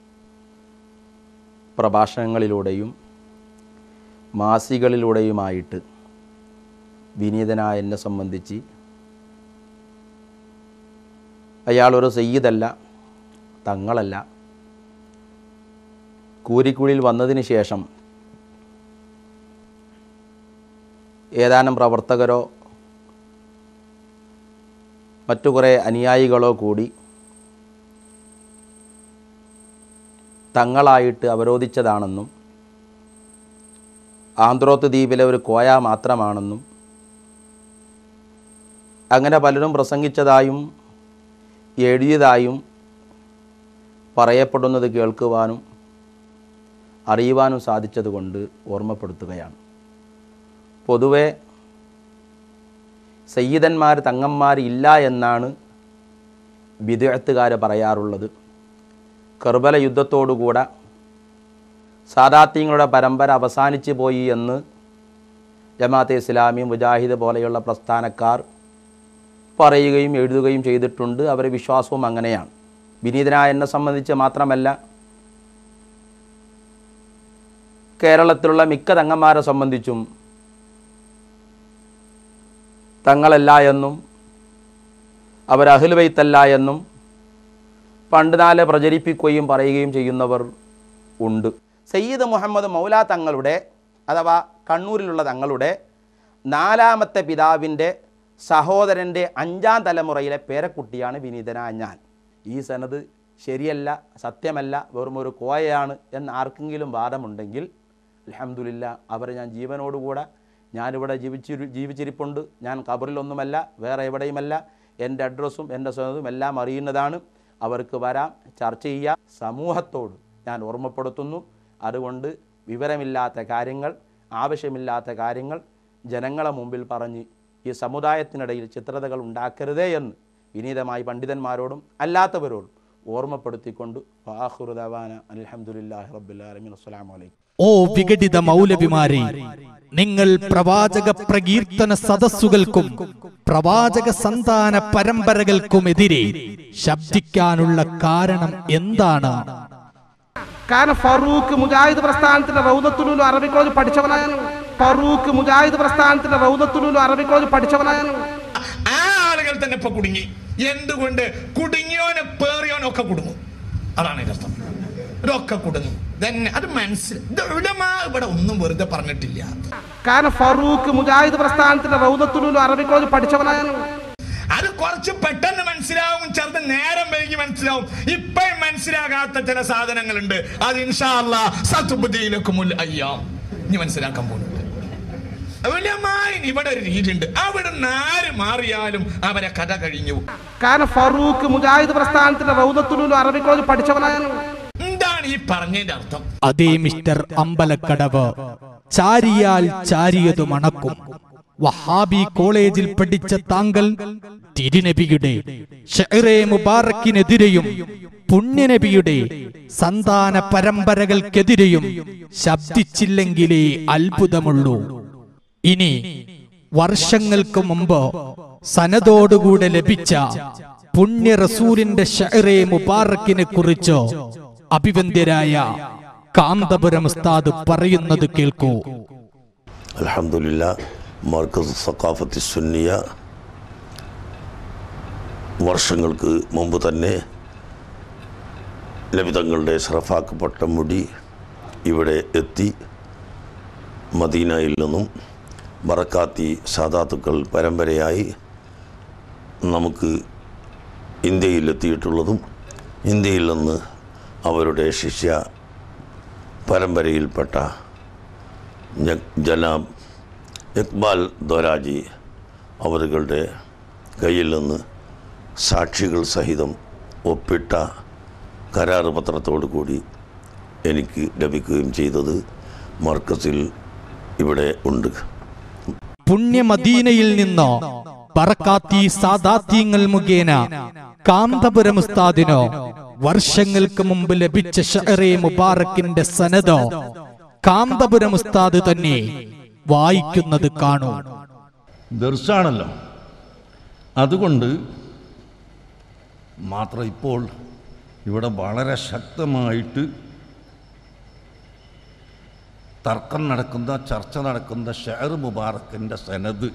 പ്രഭാഷണങ്ങളിലൂടെയും മാസികളിലൂടെയുമായിട്ട് വിനീതനായ എന്നെ സംബന്ധിച്ച് അയാളൊരു സയ്യിദല്ല തങ്ങളല്ല കൂരിക്കുഴിയിൽ വന്നതിന് ശേഷം ഏതാനും പ്രവർത്തകരോ മറ്റു കുറേ അനുയായികളോ കൂടി തങ്ങളായിട്ട് അവരോധിച്ചതാണെന്നും ആന്ത്രോത്ത് ദ്വീപിലെ ഒരു കോയ മാത്രമാണെന്നും അങ്ങനെ പലരും പ്രസംഗിച്ചതായും എഴുതിയതായും പറയപ്പെടുന്നത് കേൾക്കുവാനും അറിയുവാനും സാധിച്ചതുകൊണ്ട് ഓർമ്മപ്പെടുത്തുകയാണ് പൊതുവെ സയ്യിദന്മാർ തങ്ങന്മാർ ഇല്ല എന്നാണ് വിദഗ്ധക്കാർ പറയാറുള്ളത് കർബല യുദ്ധത്തോടുകൂടെ സാദാത്യങ്ങളുടെ പരമ്പര അവസാനിച്ചു പോയി എന്ന് ജമാഅത്തെ ഇസ്ലാമി മുജാഹിദ് പോലെയുള്ള പ്രസ്ഥാനക്കാർ പറയുകയും എഴുതുകയും ചെയ്തിട്ടുണ്ട് അവരുടെ വിശ്വാസവും അങ്ങനെയാണ് വിനീതനായ എന്നെ സംബന്ധിച്ച് മാത്രമല്ല കേരളത്തിലുള്ള മിക്ക തങ്ങന്മാരെ സംബന്ധിച്ചും തങ്ങളല്ല എന്നും അവർ അഹ്ലുബൈത്തല്ല എന്നും പണ്ട് നാളെ പ്രചരിപ്പിക്കുകയും പറയുകയും ചെയ്യുന്നവർ ഉണ്ട് സയ്യിദ് മുഹമ്മദ് മൗല തങ്ങളുടെ അഥവാ കണ്ണൂരിലുള്ള തങ്ങളുടെ നാലാമത്തെ പിതാവിൻ്റെ സഹോദരൻ്റെ അഞ്ചാം തലമുറയിലെ പേരക്കുട്ടിയാണ് വിനീതനായ ഞാൻ ഈ സനത് ശരിയല്ല സത്യമല്ല വെറും ഒരു കോയയാണ് എന്ന് ആർക്കെങ്കിലും വാദമുണ്ടെങ്കിൽ അലഹമുല്ല അവരെ ഞാൻ ജീവനോടുകൂടെ ഞാനിവിടെ ജീവിച്ചിരു ജീവിച്ചിരിപ്പുണ്ട് ഞാൻ കബറിലൊന്നുമല്ല വേറെ എവിടെയുമല്ല എൻ്റെ അഡ്രസ്സും എൻ്റെ സ്വന്തവും എല്ലാം അറിയുന്നതാണ് അവർക്ക് വരാം ചർച്ച ചെയ്യാം സമൂഹത്തോട് ഞാൻ ഓർമ്മപ്പെടുത്തുന്നു അതുകൊണ്ട് വിവരമില്ലാത്ത കാര്യങ്ങൾ ആവശ്യമില്ലാത്ത കാര്യങ്ങൾ ജനങ്ങളെ മുമ്പിൽ പറഞ്ഞ് ഈ സമുദായത്തിനിടയിൽ ചിത്രതകൾ ഉണ്ടാക്കരുതേ എന്ന് വിനീതമായി പണ്ഡിതന്മാരോടും അല്ലാത്തവരോടും ഓർമ്മപ്പെടുത്തിക്കൊണ്ട് വാഹുറുദാന അലഹമുല്ലാഹി റബ്ബുലാലമീൻ അസ്സലാമു അലൈക്കും ഓ വിഘടിത മൗലവിമാരെ നിങ്ങൾ പ്രവാചക പ്രകീർത്തന സദസ്സുകൾക്കും പ്രവാചക സന്താന പരമ്പരകൾക്കുമെതിരെ ശബ്ദിക്കാനുള്ള കാരണം എന്താണ് കാരണം ഫറൂഖ് മുജാഹിദ് പ്രസ്ഥാനത്തിന്റെ റൗദത്തുലൂലു അറബി കോളേജ് പഠിച്ചവനായാണ് ഫറൂഖ് മുജാഹിദ് പ്രസ്ഥാനത്തിന്റെ റൗദത്തുലൂലു അറബി കോളേജ് പഠിച്ചവനായാണ് ആ ആളുകൾ തന്നെ ഇപ്പൊ കുടുങ്ങി എന്തുകൊണ്ട് കുടുങ്ങിയോനെ പേറിയോനോ ഒക്കെ കുടുങ്ങും അതാണ് ഇതിന്റെ അർത്ഥം ഇതൊക്കെ കുടുങ്ങും തന്നെ അത് മനസ്സിലായി ഇവിടെ ഒന്നും വെറുതെ പറഞ്ഞിട്ടില്ല കാരണം ഫറൂഖ് മുജാഹിദ് പ്രസ്ഥാനത്തിന്റെ റൗദത്തുലൂലു അറബി കോളേജ് പഠിച്ചവനായാണ് അത് കുറച്ച് പെട്ടെന്ന് മനസ്സിലാവും ചെറുത് നേരം വൈകി മനസ്സിലാവും ഇപ്പോഴും മനസ്സിലാകാത്ത ചില സാധനങ്ങളുണ്ട് അത് ഇൻഷാല്ല സത്തുബുദ്ധിയിലേക്കുമുൽ അയ്യാം ഇനി മനസ്സിലാക്കാൻ പോകുന്നുണ്ട് ഉലമായി ഇവിടെ ഒരു രീതിയുണ്ട് അവിടെ ആര് മാറിയാലും അവരെ കഥ കഴിഞ്ഞു കാരണം ഫറൂഖ് മുജാഹിദ് പ്രസ്ഥാനത്തിന്റെ റൗദത്തുലൂലും അറബി കോളേജ് പഠിച്ചവനാണ് എന്താണ് ഈ പറഞ്ഞതിന്റെ അർത്ഥം അതേ മിസ്റ്റർ അമ്പലക്കടവ് ചാരിയാൽ ചാരിയതു മണക്കും വഹാബി കോളേജിൽ പഠിച്ച താങ്കൾ തിരുനബിയുടെ ഷെഹറെ മുബാറക്കിനെതിരെയും പുണ്യനബിയുടെ സന്താന പരമ്പരകൾക്കെതിരെയും ശബ്ദിച്ചില്ലെങ്കിലേ അത്ഭുതമുള്ളൂ ഇനി വർഷങ്ങൾക്ക് മുമ്പ് സനതോടുകൂടെ ലഭിച്ച പുണ്യ റസൂലിന്റെ ഷെഹറെ മുബാറക്കിനെ കുറിച്ച് അഭിവന്ദ്യരായ കാന്തപുരം ഉസ്താദ് പറയുന്നത് കേൾക്കൂ അലഹമില്ല മർക്കസ് സക്കാഫത്തി സുന്നിയ വർഷങ്ങൾക്ക് മുമ്പ് തന്നെ ലഭിതങ്ങളുടെ ഷറഫാക്കപ്പെട്ട മുടി ഇവിടെ എത്തി മദീനയിൽ നിന്നും ബറക്കാത്തി സാദാത്തുക്കൾ പരമ്പരയായി നമുക്ക് ഇന്ത്യയിലെത്തിയിട്ടുള്ളതും ഇന്ത്യയിൽ നിന്ന് അവരുടെ ശിഷ്യ പരമ്പരയിൽപ്പെട്ട ജ- ജനാബ് ഇക്ബാൽ ദോരാജി അവരുടെ കയ്യിൽ നിന്ന് സാക്ഷികൾ സഹിതം ഒപ്പിട്ട കരാറ് പത്രത്തോടു കൂടി എനിക്ക് ലഭിക്കുകയും ചെയ്തത് മർക്കസിൽ ഇവിടെ ഉണ്ട് പുണ്യമദീനയിൽ നിന്ന് ബറക്കാത്തി സാദാത്യങ്ങൾ മുഖേന കാന്തപുരം ഉസ്താദിനോ വർഷങ്ങൾക്ക് മുമ്പ് ലഭിച്ച ഷഹറെ മുബാറക്കിന്റെ സനദോ കാന്തപുരം ഉസ്താദ് തന്നെ വായിക്കുന്നത് കാണൂ ദർശാണല്ലോ അതുകൊണ്ട് മാത്രം ഇപ്പോൾ ഇവിടെ വളരെ ശക്തമായിട്ട് തർക്കം നടക്കുന്ന ചർച്ച നടക്കുന്ന ഷെയർ മുബാറക്കിൻ്റെ സനത്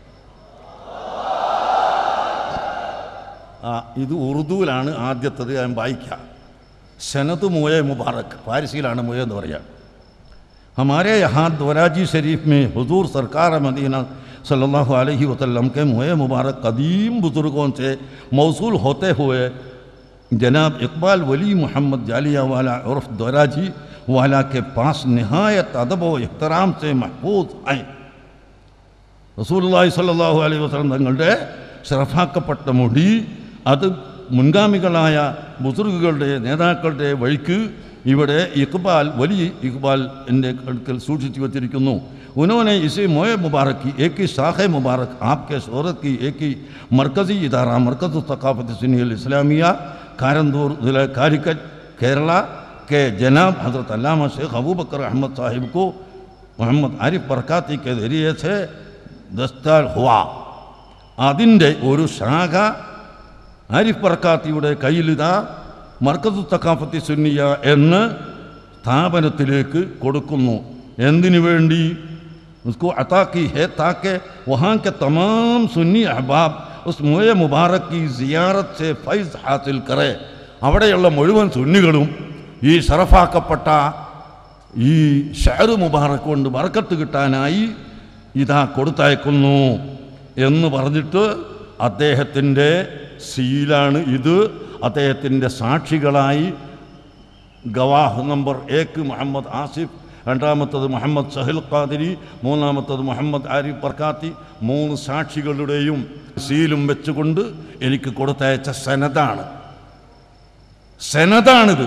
ആ ഇത് ഉറുദുവിലാണ് ആദ്യത്തത് ഞാൻ വായിക്കാം സനത് മുയ മുബാറക് പാരിസിയിലാണ് മുയ എന്ന് പറയാം हमारे यहाँ दोराजी शरीफ में हुजूर सरकार मदीना सल्लल्लाहु अलैहि वसल्लम के मुए मुबारक कदीम बुज़ुर्गों से मौसूल होते हुए जनाब इकबाल वली मोहम्मद जालिया वाला उर्फ दोराजी वाला के पास नहायत अदब व एहतराम से महफूज आए റസൂലുള്ളാഹി സ്വല്ലല്ലാഹു അലൈഹി വസല്ലം തങ്ങളുടെ ശ്രഫാക്കപ്പെട്ട മുടി അത് മുൻഗാമികളായ ബുസുർഗുകളുടെ നേതാക്കളുടെ വഴിക്ക് ഇവിടെ ഇക്ബാൽ വലിയ ഇക്ബാൽ എൻ്റെ അടുക്കൽ സൂക്ഷിച്ചു വച്ചിരിക്കുന്നു उन्होंने इसे मोए मुबारक की एक ही शाख मुबारक आपके शहरत की एक ही मरकज़ी इदारा मरकज़ सकाफत सुनी इस्लामिया कारंदूर ज़िला कारिकट केरला के जनाब हज़रत अल्लामा शेख अबू बकर अहमद साहिब को मोहम्मद आरिफ बरकाती के ज़रिए से ദസ്താർ ഹുവ അതിൻ്റെ ഒരു ശാഖ ആരിഫ് ബർക്കാത്തിയുടെ കയ്യിലിതാ മർക്കസു തക്കാഫത്തി സുന്നിയ എന്ന് സ്ഥാപനത്തിലേക്ക് കൊടുക്കുന്നു എന്തിനു വേണ്ടി उसको अता की है ताकि वहाँ के तमाम सुन्नी अहबाब उस മുയ മുബാറക് की ജിയാറത്ത് से ഫൈസ് ഹാസിൽ करे അവിടെയുള്ള മുഴുവൻ സുന്നികളും ഈ ഷറഫാക്കപ്പെട്ട ഈ ഷെയർ മുബാറക്ക് കൊണ്ട് ബർക്കത്ത് കിട്ടാനായി ഇതാ കൊടുത്തയക്കുന്നു എന്ന് പറഞ്ഞിട്ട് അദ്ദേഹത്തിൻ്റെ സീലാണ് ഇത് അദ്ദേഹത്തിൻ്റെ സാക്ഷികളായി ഗവാഹ് നമ്പർ ഏക്ക് മുഹമ്മദ് ആസിഫ് രണ്ടാമത്തത് മുഹമ്മദ് സഹിൽ ഖാദിരി മൂന്നാമത്തത് മുഹമ്മദ് ആരിഫ് ബർക്കാത്തി മൂന്ന് സാക്ഷികളുടെയും സീലും വെച്ചുകൊണ്ട് എനിക്ക് കൊടുത്തയച്ച സനതാണ് സനതാണിത്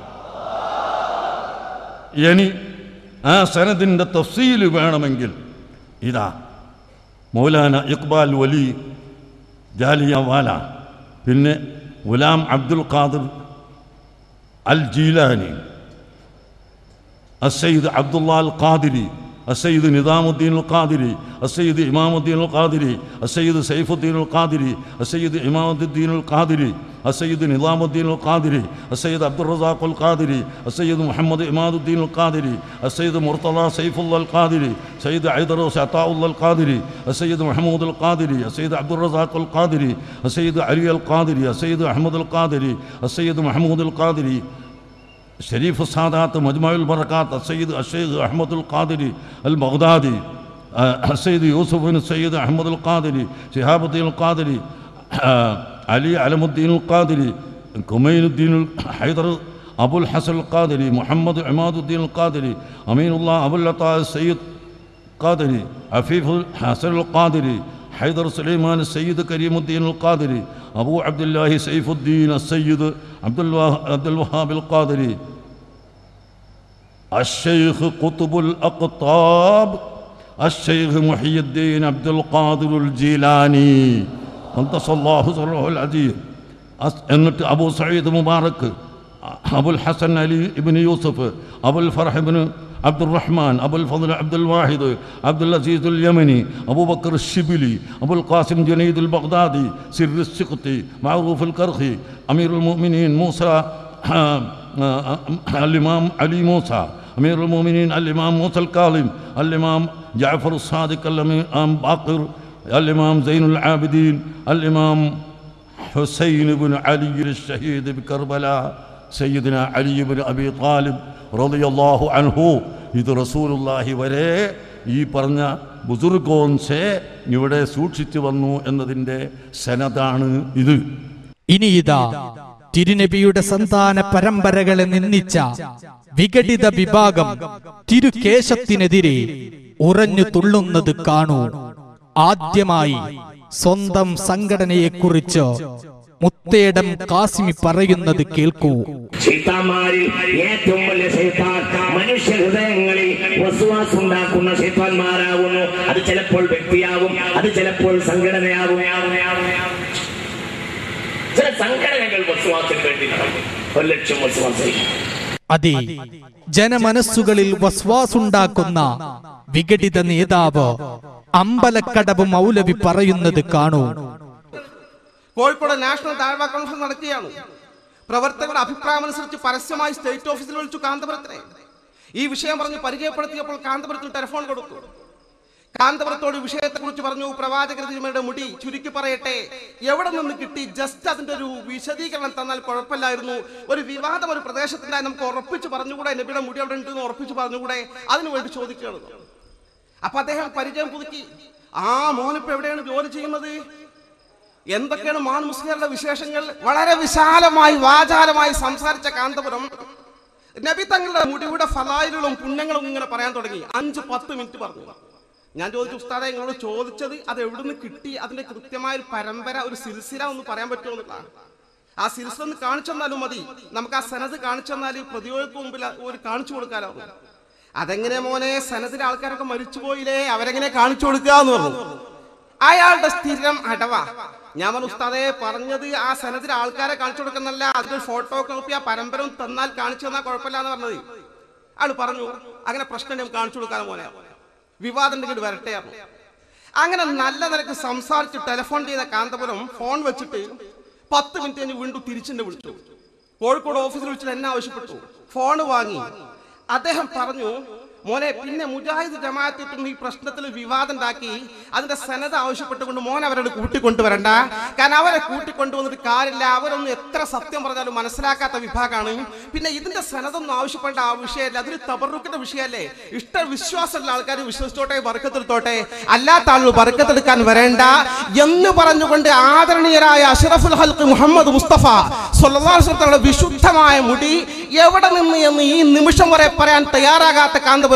ഇനി ആ സനദിൻ്റെ തഫ്സീല് വേണമെങ്കിൽ ഇതാ മൗലാന ഇക്ബാൽ വലി ജാലിയ വാല പിന്നെ ഗുലാം അബ്ദുൽ ഖാദിർ അൽ ജീലാനി السيد عبد الله القادري السيد نظام الدين القادري السيد إمام الدين القادري السيد سيف الدين القادري السيد إمام الدين القادري السيد نظام الدين القادري السيد عبد الرزاق القادري السيد محمد إمام الدين القادري السيد مرتضى سيف الله القادري سيد عيدروس عطاء الله القادري السيد محمود القادري السيد عبد الرزاق القادري السيد علي القادري السيد أحمد القادري السيد محمود القادري شريف السادات مجمع البركات السيد الشيخ أحمد القادري البغدادي آه، السيد يوسف بن السيد أحمد القادري شهاب الدين القادري آه، علي علم الدين القادري كمين الدين حيدر أبو الحسن القادري محمد عماد الدين القادري أمين الله أبو العطاء السيد القادري عفيف حسن القادري حيدر سليمان السيد كريم الدين القادري أبو عبد الله سيف الدين السيد عبد الوه- عبد الوهاب القادري الشيخ قطب الأقطاب الشيخ محي الدين عبد القادر الجيلاني قدس الله سره العزيز أس- എന്നിട്ട് Abu Sayyid Mubarak Abul Hasan Ali ibn Yusuf Abul Farh ibn Abdul Rahman Abul ഫضل Abdul Wahid Abdul Aziz ul Yamani Abubakr الشبلي Abul Qasim Junaid al Baghdadi Sirri السقطي معروف الكرخي أمير المؤمنين موسى الإمام علي موسى أمير المؤمنين الإمام موسى الكاظم الإمام جعفر الصادق الإمام باقر الإمام زين العابدين الإمام حسين بن علي الشهيد بكربلاء سيدنا علي بن أبي طالب رضي الله عنه ഇത് റസൂലുള്ളാഹി വരെ ഈ പറഞ്ഞ ബുസുർഗോൻസെ ഇവിടെ സൂക്ഷിച്ചു വന്നു എന്നതിൻ്റെ സനതാണ് ഇത് ഇനി ഇതാ തിരുനബിയുടെ സന്താന പരമ്പരകളെ നിന്ദിച്ച വിഘടിത വിഭാഗം തിരുകേശത്തിനെതിരെ ഉറഞ്ഞു തുള്ളുന്നത് കാണൂ ആദ്യമായി സ്വന്തം സംഘടനയെക്കുറിച്ച് മുത്തേടം കാസിമി പറയുന്നത് കേൾക്കൂ ശൈത്താന്മാരിൽ ഏറ്റവും വലിയ ശൈത്താൻ മനുഷ്യ ഹൃദയങ്ങളിൽ വസുവാസ് ഉണ്ടാക്കുന്ന ശൈത്താന്മാരാകുന്നു അത് ചിലപ്പോൾ വ്യക്തിയാകും അത് ചിലപ്പോൾ സംഘടനയാകും ചില സംഘടനകൾ വസുവാസിന് വേണ്ടി നടക്കും ഒരു ലക്ഷം വസുവാസിൽ അതെ ജനമനസ്സുകളിൽ വസ്വാസുണ്ടാക്കുന്ന വിഘടിത നേതാവ് അമ്പലക്കടവ് മൗലവി പറയുന്നത് കാണൂ കോഴിക്കോട് നാഷണൽ താഴ്വാ കോൺഫറൻസ് നടക്കുകയാണ് പ്രവർത്തകരുടെ അഭിപ്രായമനുസരിച്ച് പരസ്യമായി സ്റ്റേറ്റ് ഓഫീസിൽ വിളിച്ചു കാന്തപുരത്തിനെ ഈ വിഷയം പറഞ്ഞ് പരിചയപ്പെടുത്തിയപ്പോൾ കാന്തപുരത്തിന് ടെലിഫോൺ കൊടുത്തു കാന്തപുരത്തോട് വിഷയത്തെക്കുറിച്ച് പറഞ്ഞു പ്രവാചകർ തിരുമയുടെ മുടി ചുരുക്കി പറയട്ടെ എവിടെ നിന്ന് കിട്ടി ജസ്റ്റ് അതിന്റെ ഒരു വിശദീകരണം തന്നാൽ കുഴപ്പമില്ലായിരുന്നു ഒരു വിവാദം ഒരു പ്രദേശത്തിനായി നമുക്ക് ഉറപ്പിച്ച് പറഞ്ഞുകൂടെ നബിയുടെ മുടി അവിടെ ഉണ്ടെന്ന് ഉറപ്പിച്ച് പറഞ്ഞുകൂടെ അതിനു വേണ്ടി ചോദിക്കുകയാണ് അപ്പൊ അദ്ദേഹം പരിചയം പുതുക്കി ആ മോനിപ്പോ എവിടെയാണ് ജോലി ചെയ്യുന്നത് എന്തൊക്കെയാണ് മാൻ മുസ്ലിങ്ങളുടെ വിശേഷങ്ങൾ വളരെ വിശാലമായി വാചാലമായി സംസാരിച്ച കാന്തപുരം നബി തങ്ങളുടെ മുടിയുടെ ഫലായിലുകളും പുണ്യങ്ങളും ഇങ്ങനെ പറയാൻ തുടങ്ങി അഞ്ച് പത്ത് മിനിറ്റ് പറഞ്ഞു ഞാൻ ചോദിച്ചു ഉസ്താദെ നിങ്ങളോട് ചോദിച്ചത് അത് എവിടുന്ന് കിട്ടി അതിന്റെ കൃത്യമായ ഒരു പരമ്പര ഒരു സിൽസില ഒന്ന് പറയാൻ പറ്റുമോ എന്നുള്ളതാണ് ആ സിൽസില ഒന്ന് കാണിച്ചു തന്നാലും മതി നമുക്ക് ആ സനത് കാണിച്ചു തന്നാൽ പ്രതിയോഗക്ക് മുമ്പിൽ ഒരു കാണിച്ചു കൊടുക്കാലോ അതെങ്ങനെ മോനെ സനത്തിലെ ആൾക്കാരൊക്കെ മരിച്ചുപോയില്ലേ അവരെങ്ങനെ കാണിച്ചു കൊടുക്കുക എന്ന് പറഞ്ഞു അയാളുടെ സ്ഥിരം അടവ ഞാൻ പറഞ്ഞു ഉസ്താദെ പറഞ്ഞത് ആ സനത്തിലെ ആൾക്കാരെ കാണിച്ചു കൊടുക്കുന്നല്ല അതിന്റെ ഫോട്ടോ കോപ്പി ആ പരമ്പര തന്നാൽ കാണിച്ചു തന്നാൽ കുഴപ്പമില്ല എന്ന് പറഞ്ഞത് അയാൾ പറഞ്ഞു അങ്ങനെ പ്രശ്നം ഞാൻ കാണിച്ചു കൊടുക്കാതെ മോനെ വിവാദം ഉണ്ടെങ്കിൽ വരട്ടെ പറഞ്ഞു അങ്ങനെ നല്ല നിലക്ക് സംസാരിച്ച് ടെലിഫോൺ ചെയ്ത കാന്തപുരം ഫോൺ വെച്ചിട്ട് പത്ത് മിനിറ്റ് കഴിഞ്ഞ് വീണ്ടും തിരിച്ചെന്നെ വിളിച്ചു കോഴിക്കോട് ഓഫീസിൽ വിളിച്ചിട്ട് എന്നെ ആവശ്യപ്പെട്ടു ഫോൺ വാങ്ങി അദ്ദേഹം പറഞ്ഞു മോനെ പിന്നെ മുജാഹിദ് ജമാഅത്തും ഈ പ്രശ്നത്തിൽ വിവാദം ഉണ്ടാക്കി അതിന്റെ സനത ആവശ്യപ്പെട്ടുകൊണ്ട് മോൻ അവരോട് കൂട്ടിക്കൊണ്ടുവരണ്ട കാരണം അവരെ കൂട്ടിക്കൊണ്ടുവന്നിട്ട് കാര്യമില്ല അവരൊന്നും എത്ര സത്യം പറഞ്ഞാലും മനസ്സിലാക്കാത്ത വിഭാഗമാണ് പിന്നെ ഇതിന്റെ സനതൊന്നും ആവശ്യപ്പെടേണ്ട ആ വിഷയമല്ല അതൊരു തബറുക്കിന്റെ വിഷയമല്ലേ ഇഷ്ട വിശ്വാസമുള്ള ആൾക്കാർ വിശ്വസിച്ചോട്ടെ ബർക്കത്തെടുത്തോട്ടെ അല്ലാത്ത ആളുകൾ ബർക്കത്തെടുക്കാൻ വരേണ്ട എന്ന് പറഞ്ഞുകൊണ്ട് ആദരണീയരായ അഷറഫുൽ ഹൽക്ക് മുഹമ്മദ് മുസ്തഫ സ്വല്ലാസ്വത്തങ്ങളുടെ വിശുദ്ധമായ മുടി എവിടെ നിന്ന് എന്ന് ഈ നിമിഷം വരെ പറയാൻ തയ്യാറാകാത്ത കാന്തപുരം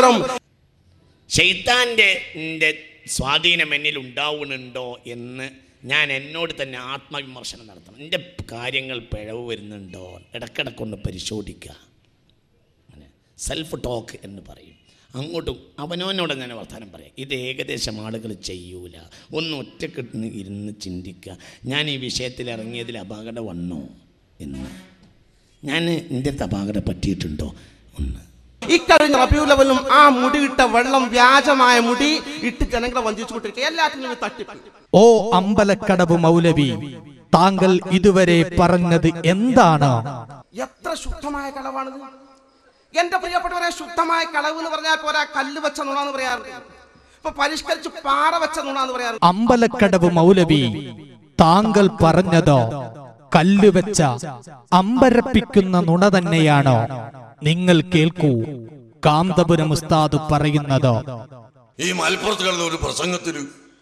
ഷെയ്ത്താൻ്റെ ന്റെ സ്വാധീനം എന്നിൽ ഉണ്ടാവുന്നുണ്ടോ എന്ന് ഞാൻ എന്നോട് തന്നെ ആത്മവിമർശനം നടത്തണം എൻ്റെ കാര്യങ്ങൾ പിഴവ് വരുന്നുണ്ടോ ഇടക്കിടക്കൊന്ന് പരിശോധിക്കുക അങ്ങനെ സെൽഫ് ടോക്ക് എന്ന് പറയും അങ്ങോട്ടും അവനവനോട് അങ്ങനെ വർത്തമാനം പറയാം ഇത് ഏകദേശം ആളുകൾ ചെയ്യൂല ഒന്ന് ഒറ്റക്കെട്ടിന് ഇരുന്ന് ചിന്തിക്കുക ഞാൻ ഈ വിഷയത്തിൽ ഇറങ്ങിയതിൽ അപകടം വന്നോ എന്ന് ഞാൻ എൻ്റെ അടുത്ത് അപകടം പറ്റിയിട്ടുണ്ടോ ഒന്ന് ഇക്കഴിഞ്ഞ റബിയുലവലും ആ മുടിയിട്ട വെള്ളം വ്യാജമായ മുടി ഇട്ട് ജനങ്ങളെ വഞ്ചിച്ചുകൊണ്ടിരിക്കുക എല്ലാറ്റിനും ഒരു തട്ടിപ്പ് ഓ അമ്പലക്കടവ് മൗലവി താങ്കൾ ഇതുവരെ പറഞ്ഞത് എന്താണ് എത്ര ശുദ്ധമായ കളവാണിത് എന്റെ പ്രിയപ്പെട്ടവരെ ശുദ്ധമായ കളവ് എന്ന് പറഞ്ഞാൽ പോരാ കല്ല് വെച്ച നുണാന്ന് പറയാറുണ്ട് ഇപ്പൊ പരിഷ്കരിച്ച് പാറ വെച്ച നുണാന്ന് പറയാറുണ്ട് അമ്പലക്കടവ് മൗലവി താങ്കൾ പറഞ്ഞത് കല്ലുവെച്ച അമ്പരപ്പിക്കുന്ന നുണ തന്നെയാണോ നിങ്ങൾ കേൾക്കൂ കാന്തപുരം ഉസ്താദ് പറയുന്നത് ഈ മലപ്പുറത്ത് കിടന്ന ഒരു പ്രസംഗത്തിൽ